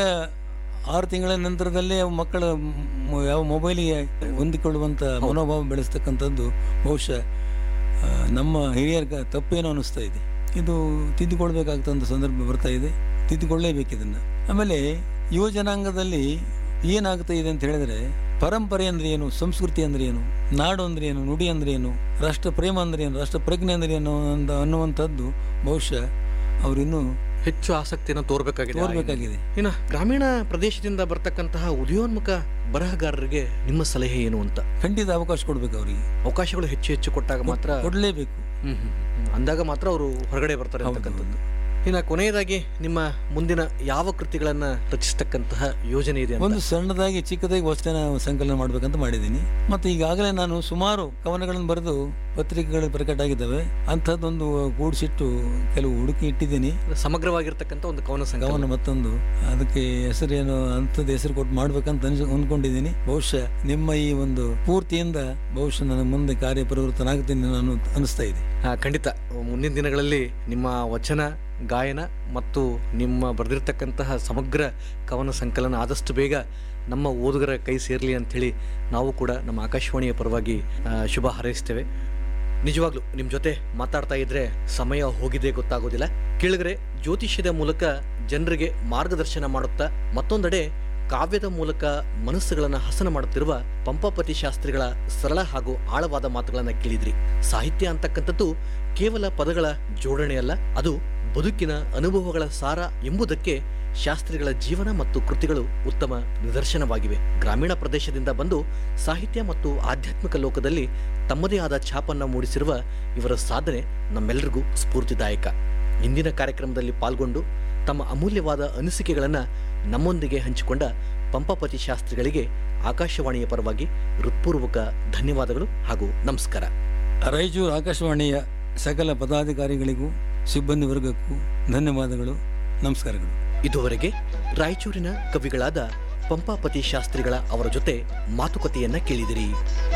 ಆರು ತಿಂಗಳ ನಂತರದಲ್ಲೇ ಅವು ಮಕ್ಕಳ ಮ್- ಯಾವ ಮೊಬೈಲಿಗೆ ಹೊಂದಿಕೊಳ್ಳುವಂಥ ಮನೋಭಾವ ಬೆಳೆಸ್ತಕ್ಕಂಥದ್ದು ಬಹುಶಃ ಆ, ನಮ್ಮ ಹಿರಿಯರ ಕ- ತಪ್ಪೇನೋ ಅನ್ನಿಸ್ತಾ ಇದೆ ಇದು ತಿದ್ದುಕೊಳ್ಬೇಕಾಗ್ತಂಥ ಸಂದರ್ಭ ಬರ್ತಾ ಇದೆ ತಿದ್ದುಕೊಳ್ಳೇಬೇಕು ಇದನ್ನು ಆಮೇಲೆ ಯುವ ಜನಾಂಗದಲ್ಲಿ ಏನಾಗ್ತಾ ಇದೆ ಅಂತ ಹೇಳಿದ್ರೆ ಪರಂಪರೆ ಅಂದ್ರೆ ಏನು ಸಂಸ್ಕೃತಿ ಅಂದ್ರೆ ಏನು ನಾಡು ಅಂದ್ರೆ ಏನು ನುಡಿ ಅಂದ್ರೆ ಏನು ರಾಷ್ಟ್ರ ಪ್ರೇಮ ಅಂದ್ರೆ ಏನು ರಾಷ್ಟ್ರ ಪ್ರಜ್ಞೆ ಅಂದ್ರೆ ಏನು ಅಂತ ಅನ್ನುವಂಥದ್ದು ಬಹುಶಃ ಅವರಿನ್ನೂ ಹೆಚ್ಚು ಆಸಕ್ತಿಯನ್ನು ತೋರ್ಬೇಕಾಗಿದೆ ಆ ತೋರ್ಬೇಕಾಗಿದೆ ಇನ್ನು ಗ್ರಾಮೀಣ ಪ್ರದೇಶದಿಂದ ಬರ್ತಕ್ಕಂತಹ ಉದಯೋನ್ಮುಖ ಬರಹಗಾರರಿಗೆ ನಿಮ್ಮ ಸಲಹೆ ಏನು ಅಂತ ಖಂಡಿತ ಅವಕಾಶ ಕೊಡ್ಬೇಕು ಅವರಿಗೆ ಅವಕಾಶಗಳು ಹೆಚ್ಚು ಹೆಚ್ಚು ಕೊಟ್ಟಾಗ ಮಾತ್ರ ಕೊಡಲೇಬೇಕು ಹ್ಮ್ ಹ್ಮ್ ಹ್ಮ್. ಅಂದಾಗ ಮಾತ್ರ ಅವರು ಹೊರಗಡೆ ಬರ್ತಾರೆ ಹೌದು, ಅಂತಕ್ಕಂಥದ್ದು ಇನ್ನು ಕೊನೆಯದಾಗಿ ನಿಮ್ಮ ಮುಂದಿನ ಯಾವ ಕೃತಿಗಳನ್ನ ರಚಿಸ್ತಕ್ಕಂತಹ ಯೋಜನೆ ಇದೆ ಅಂತ ಒಂದು ಸಣ್ಣದಾಗಿ ಚಿಕ್ಕದಾಗಿ ವಚನ ಸಂಕಲನ ಮಾಡಬೇಕಂತ ಮಾಡಿದ್ದೀನಿ ಮತ್ತು ಈಗಾಗಲೇ ನಾನು ಸುಮಾರು ಕವನಗಳನ್ನು ಬರೆದು ಪತ್ರಿಕೆಗಳು ಪ್ರಕಟ ಆಗಿದ್ದಾವೆ ಅಂಥದ್ದೊಂದು ಕೂಡಿಸಿಟ್ಟು ಕೆಲವು ಹುಡುಕಿ ಇಟ್ಟಿದ್ದೀನಿ ಸಮಗ್ರವಾಗಿರ್ತಕ್ಕಂಥ ಒಂದು ಕವನ ಸಂಕಲನ ಕವನ ಮತ್ತೊಂದು ಅದಕ್ಕೆ ಹೆಸರೇನು ಅಂಥದ್ದು ಹೆಸರು ಕೊಟ್ಟು ಮಾಡ್ಬೇಕಂತ ಅನ್ಸ್ ಅಂದ್ಕೊಂಡಿದ್ದೀನಿ ಬಹುಶಃ ನಿಮ್ಮ ಈ ಒಂದು ಪೂರ್ತಿಯಿಂದ ಬಹುಶಃ ನನ್ನ ಮುಂದೆ ಕಾರ್ಯಪ್ರವೃತ್ತನಾಗ್ತೀನಿ ನಾನು ಅನಿಸ್ತಾ ಇದೆ ಆ, ಖಂಡಿತ ಮುಂದಿನ ದಿನಗಳಲ್ಲಿ ನಿಮ್ಮ ವಚನ ಗಾಯನ ಮತ್ತು ನಿಮ್ಮ ಬರೆದಿರ್ತಕ್ಕಂತಹ ಸಮಗ್ರ ಕವನ ಸಂಕಲನ ಆದಷ್ಟು ಬೇಗ ನಮ್ಮ ಓದುಗರ ಕೈ ಸೇರಲಿ ಅಂಥೇಳಿ ನಾವು ಕೂಡ ನಮ್ಮ ಆಕಾಶವಾಣಿಯ ಪರವಾಗಿ ಆ, ಶುಭ ಹಾರೈಸ್ತೇವೆ ನಿಜವಾಗ್ಲೂ ನಿಮ್ಮ ಜೊತೆ ಮಾತಾಡ್ತಾ ಇದ್ರೆ ಸಮಯ ಹೋಗಿದೆ ಗೊತ್ತಾಗೋದಿಲ್ಲ ಕೇಳಿದ್ರೆ ಜ್ಯೋತಿಷ್ಯದ ಮೂಲಕ ಜನರಿಗೆ ಮಾರ್ಗದರ್ಶನ ಮಾಡುತ್ತಾ ಮತ್ತೊಂದೆಡೆ ಕಾವ್ಯದ ಮೂಲಕ ಮನಸ್ಸುಗಳನ್ನು ಹಸನ ಮಾಡುತ್ತಿರುವ ಪಂಪಾಪತಿ ಶಾಸ್ತ್ರಿಗಳ ಸರಳ ಹಾಗೂ ಆಳವಾದ ಮಾತುಗಳನ್ನು ಕೇಳಿದ್ರಿ ಸಾಹಿತ್ಯ ಅಂತಕ್ಕಂಥದ್ದು ಕೇವಲ ಪದಗಳ ಜೋಡಣೆಯಲ್ಲ ಅದು ಬದುಕಿನ ಅನುಭವಗಳ ಸಾರ ಎಂಬುದಕ್ಕೆ ಶಾಸ್ತ್ರಿಗಳ ಜೀವನ ಮತ್ತು ಕೃತಿಗಳು ಉತ್ತಮ ನಿದರ್ಶನವಾಗಿವೆ ಗ್ರಾಮೀಣ ಪ್ರದೇಶದಿಂದ ಬಂದು ಸಾಹಿತ್ಯ ಮತ್ತು ಆಧ್ಯಾತ್ಮಿಕ ಲೋಕದಲ್ಲಿ ತಮ್ಮದೇ ಆದ ಛಾಪನ್ನ ಮೂಡಿಸಿರುವ ಇವರ ಸಾಧನೆ ನಮ್ಮೆಲ್ಲರಿಗೂ ಸ್ಫೂರ್ತಿದಾಯಕ ಇಂದಿನ ಕಾರ್ಯಕ್ರಮದಲ್ಲಿ ಪಾಲ್ಗೊಂಡು ತಮ್ಮ ಅಮೂಲ್ಯವಾದ ಅನಿಸಿಕೆಗಳನ್ನು ನಮ್ಮೊಂದಿಗೆ ಹಂಚಿಕೊಂಡ ಪಂಪಾಪತಿ ಶಾಸ್ತ್ರಿಗಳಿಗೆ ಆಕಾಶವಾಣಿಯ ಪರವಾಗಿ ಹೃತ್ಪೂರ್ವಕ ಧನ್ಯವಾದಗಳು ಹಾಗೂ ನಮಸ್ಕಾರ ರಾಯಚೂರು ಆಕಾಶವಾಣಿಯ ಸಕಲ ಪದಾಧಿಕಾರಿಗಳಿಗೂ ಸಿಬ್ಬಂದಿ ವರ್ಗಕ್ಕೂ ಧನ್ಯವಾದಗಳು ನಮಸ್ಕಾರಗಳು ಇದುವರೆಗೆ ರಾಯಚೂರಿನ ಕವಿಗಳಾದ ಪಂಪಾಪತಿ ಶಾಸ್ತ್ರಿಗಳ ಅವರ ಜೊತೆ ಮಾತುಕತೆಯನ್ನ ಕೇಳಿದಿರಿ